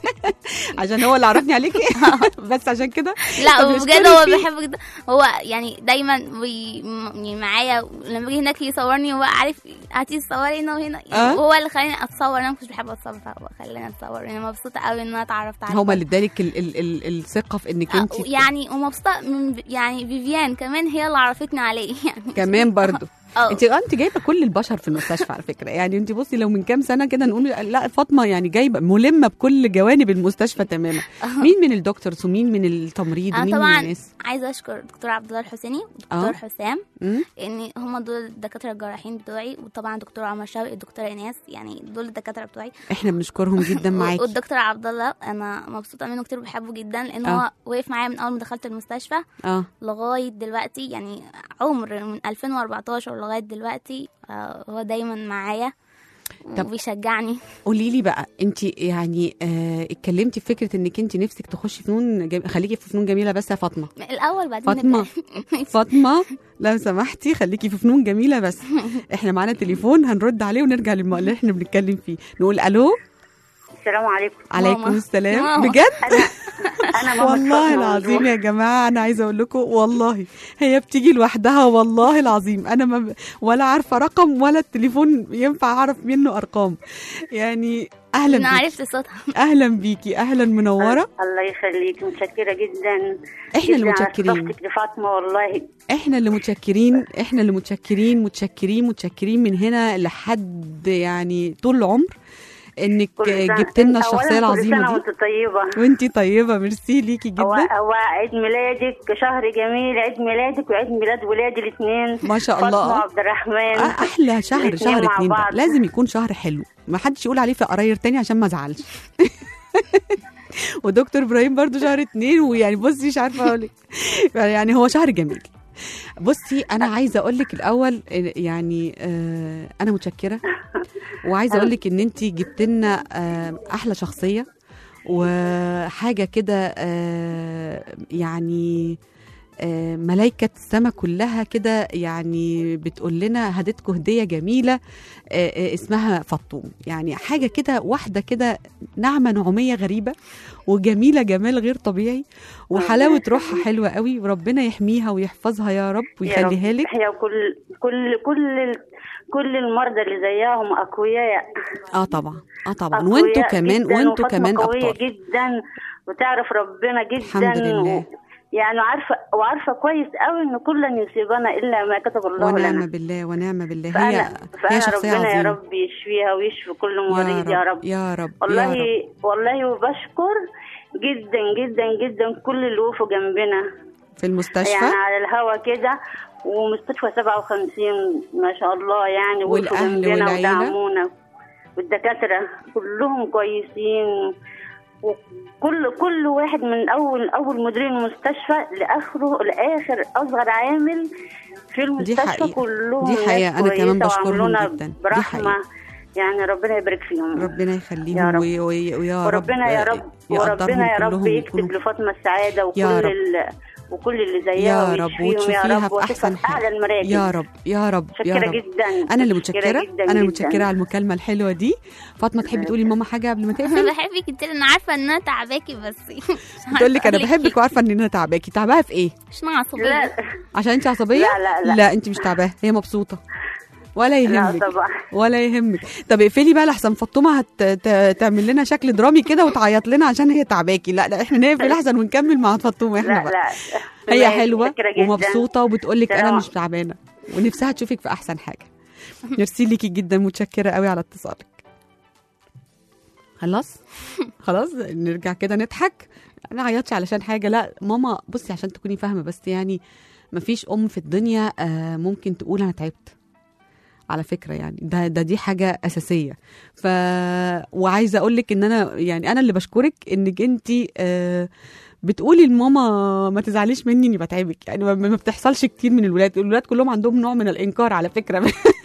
عشان هو اللي عرفني عليكي بس عشان كده لا طب بجد اشكري هو فيه. بيحبه جدا هو يعني دايما بي م- يعني معايا لما باجي هناك يصورني هو عارف هاتي تصوري هنا وهنا آه. هو اللي خلاني اتصور انا ما كنتش بحب اتصور فهو خلاني اتصور انا مبسوطه قوي ان انا اتعرفت عليه هما اللي ادالك ال- ال- ال- الثقه في انك انت آه، يعني ومبسوطه من يعني فيفيان كمان هي اللي عرفتني عليه يعني كمان برضو اه انت انت جايبه كل البشر في المستشفى على فكره يعني انت بصي لو من كام سنه كده نقول لا فاطمه يعني جايبه ملمه بكل جوانب المستشفى تماما مين من الدكتورز ومين من التمريض انا ومين من طبعا الناس عايزه اشكر الدكتور عبد الله الحسيني اه. والدكتور حسام مم؟ ان هم دول الدكاتره الجراحين بتوعي وطبعا دكتور عمر شوقي الدكتوره ايناس يعني دول الدكاتره بتوعي احنا بنشكرهم جدا معاكي والدكتور عبد الله انا مبسوطه منه كتير بحبه جدا لان اه. هو وقف معايا من اول ما دخلت المستشفى اه لغايه دلوقتي يعني عمر من 2014 لغايه دلوقتي آه، هو دايما معايا طب- وبيشجعني قولي لي بقى انت يعني اه اتكلمتي في فكره انك انت نفسك تخشي فنون جم... خليكي في فنون جميله بس يا فاطمه الاول بعدين فاطمه نبدأ. فاطمه لو سمحتي خليكي في فنون جميله بس احنا معانا تليفون هنرد عليه ونرجع للم- اللي احنا بنتكلم فيه نقول الو السلام عليكم عليكم ماما. السلام ماما. بجد انا ماما والله فاطمة العظيم ممدوح. يا جماعه انا عايزه اقول لكم والله هي بتيجي لوحدها والله العظيم انا ما ب... ولا عارفه رقم ولا التليفون ينفع اعرف منه ارقام يعني اهلا انا بيكي عرفت صوتها اهلا بيكي اهلا منوره الله يخليك متشكرة جدا احنا اللي جداً على متشكرين صفتك لفاطمة والله احنا اللي متشكرين احنا اللي متشكرين متشكرين متشكرين من هنا لحد يعني طول العمر انك كل سنة جبت لنا أولاً الشخصيه كل العظيمه سنة دي وانت طيبة وانتي طيبه ميرسي ليكي هو جدا هو عيد ميلادك شهر جميل عيد ميلادك وعيد ميلاد ولادي الاثنين ما شاء فاطمة الله. وعبد الرحمن آه، احلى شهر الاتنين شهر مع اتنين ده بعض. لازم يكون شهر حلو ما حدش يقول عليه في قراير تاني عشان ما ازعلش ودكتور ابراهيم برضو شهر اتنين ويعني بصي مش عارفه اقول لك يعني هو شهر جميل بصي انا عايزه اقول لك الاول آه، يعني آه انا متشكره وعايزه اقول لك ان انت جبت لنا آه احلى شخصيه وحاجه كده آه يعني آه، ملايكة السما كلها كده يعني بتقول لنا هديتكم هدية جميلة آه، آه، اسمها فطوم يعني حاجة كده واحدة كده نعمة نعومية غريبة وجميلة جمال غير طبيعي وحلاوة روحها حلوة قوي وربنا يحميها ويحفظها يا رب ويخليها لك هي كل كل كل كل المرضى اللي زيهم اقوياء اه طبعا اه طبعا أقوياء وانتوا كمان جداً وانتوا وفاطمة كمان قوية ابطال جدا وتعرف ربنا جدا الحمد لله. و... يعني عارفه وعارفه كويس قوي ان كل لن يصيبنا الا ما كتب الله ونعم لنا بالله ونعم بالله هي فانا هي فانا شخصية ربنا يا عظيمة رب يشفيها ويشفي كل يا مريض يا رب يا رب والله يا رب والله وبشكر جدا جدا جدا كل اللي وقفوا جنبنا في المستشفى يعني على الهوا كده ومستشفى 57 ما شاء الله يعني وقفوا والأهل جنبنا والعيلة؟ ودعمونا والدكاترة كلهم كويسين وكل كل واحد من اول اول مدير المستشفى لاخره لاخر اصغر عامل في المستشفى حقيقة. كلهم دي ناس حقيقة. أنا كمان كويسة بشكرهم وعاملونا جداً. دي برحمة حقيقة. يعني ربنا يبارك فيهم ربنا يا يخليهم رب. وي- وي- ويا رب وربنا يا رب وربنا يا رب كلهم يكتب يكونوا لفاطمه السعاده وكل يا رب. ال... وكل اللي زيها يا رب ويشفيهم يا وتشوفيها رب في وتبقى احسن في اعلى حال المراكز يا رب يا رب يا متشكره رب جدا انا اللي متشكره جدا انا اللي جداً. متشكره على المكالمه الحلوه دي فاطمه تحبي تقولي لماما حاجه قبل ما انا تقفل بحبك كتير انا عارفه ان انا تعباكي بس مش عارفة بتقول لك انا أقولك بحبك إيه. وعارفه ان انا تعباكي تعباها في ايه عشان انا عصبيه لا عشان انت عصبيه لا، لا، لا. لا انت مش تعباها هي مبسوطه ولا لا يهمك طبعا ولا يهمك طب اقفلي بقى لحسن فاطمه هت... ت- تعمل لنا شكل درامي كده وتعيط لنا عشان هي تعباكي لا لا احنا نقفل احسن ونكمل مع فاطمه احنا لا بقى لا هي ماشي، حلوه متشكرة جداً. ومبسوطه وبتقول لك انا سلام. مش تعبانه ونفسها تشوفك في احسن حاجه ميرسي ليكي جدا متشكره قوي على اتصالك خلاص خلاص نرجع كده نضحك انا عيطش علشان حاجه لا ماما بصي عشان تكوني فاهمه بس يعني مفيش ام في الدنيا آه، ممكن تقول انا تعبت على فكره يعني ده ده دي حاجه اساسيه ف وعايزه اقول لك ان انا يعني انا اللي بشكرك انك انت آه بتقولي لماما ما تزعليش مني اني بتعبك يعني ما- ما بتحصلش كتير من الولاد الولاد كلهم عندهم نوع من الانكار على فكره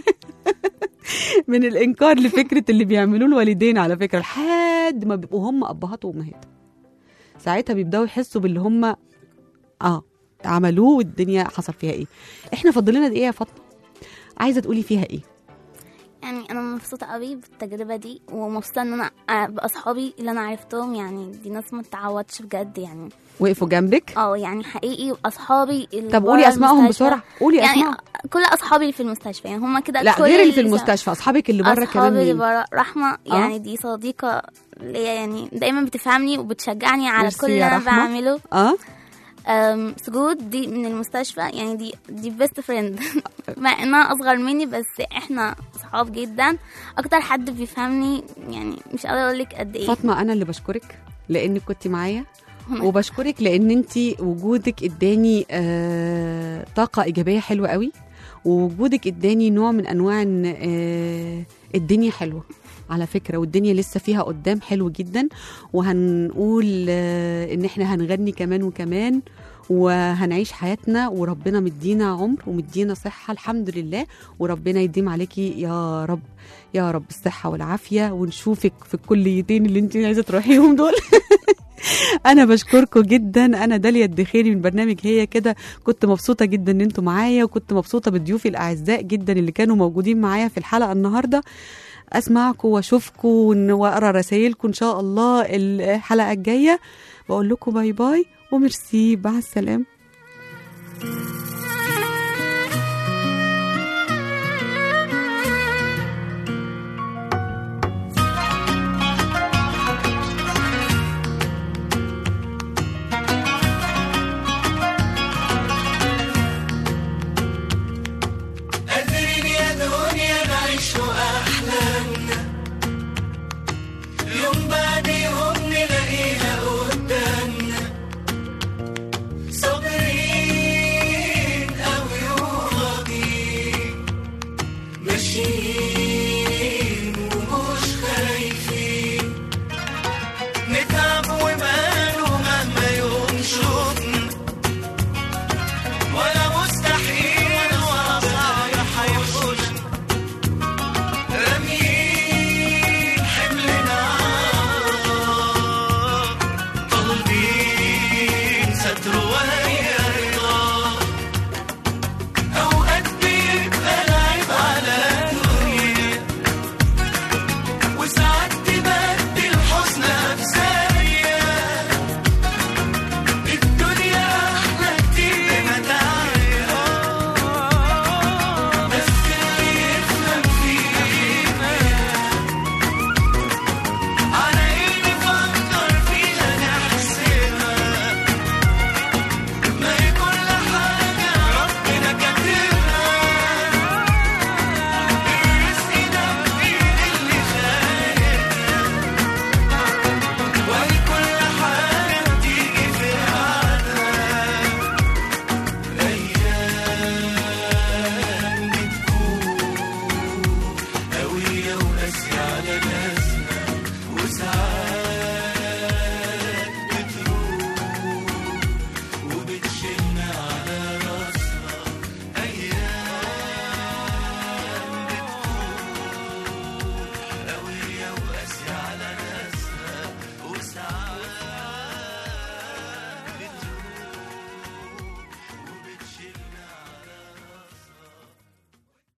من الانكار لفكره اللي بيعملوه الوالدين على فكره لحد ما بيبقوا هم ابهات وامهات ساعتها بيبداوا يحسوا باللي هم اه عملوه والدنيا حصل فيها ايه احنا فاضل لنا دقيقه يا فاطمه عايزه تقولي فيها ايه يعني انا مبسوطه قوي بالتجربه دي ومبسوطه ان انا ابقى اصحابي اللي انا عرفتهم يعني دي ناس ما تعوضش بجد يعني وقفوا جنبك اه يعني حقيقي اصحابي اللي طب برا قولي اسمائهم المستشفى. بسرعه قولي يعني اسمائهم كل اصحابي اللي في المستشفى يعني هم كده لا كل غير اللي في سوا- المستشفى اصحابك اللي بره كمان اصحابي اللي مين بره رحمه يعني دي صديقه ليا يعني دايما بتفهمني وبتشجعني على ميرسي كل اللي يا انا رحمة. بعمله اه أم، سجود دي من المستشفى يعني دي دي بيست فريند مع انها اصغر مني بس احنا صحاب جدا اكتر حد بيفهمني يعني مش قادره اقول لك قد ايه فاطمه انا اللي بشكرك لانك كنت معايا هنا. وبشكرك لان انت وجودك اداني آه طاقه ايجابيه حلوه قوي ووجودك اداني نوع من انواع ان آه الدنيا حلوه على فكره والدنيا لسه فيها قدام حلو جدا وهنقول آه ان احنا هنغني كمان وكمان وهنعيش حياتنا وربنا مدينا عمر ومدينا صحه الحمد لله وربنا يديم عليكي يا رب يا رب الصحه والعافيه ونشوفك في الكليتين اللي انت عايزه تروحيهم دول انا بشكركم جدا انا داليا الدخيري من برنامج هي كده كنت مبسوطه جدا ان انتوا معايا وكنت مبسوطه بضيوفي الاعزاء جدا اللي كانوا موجودين معايا في الحلقه النهارده اسمعكم واشوفكم ون- واقرا رسائلكم ان شاء الله الحلقه الجايه بقول لكم باي باي وميرسي مع السلامه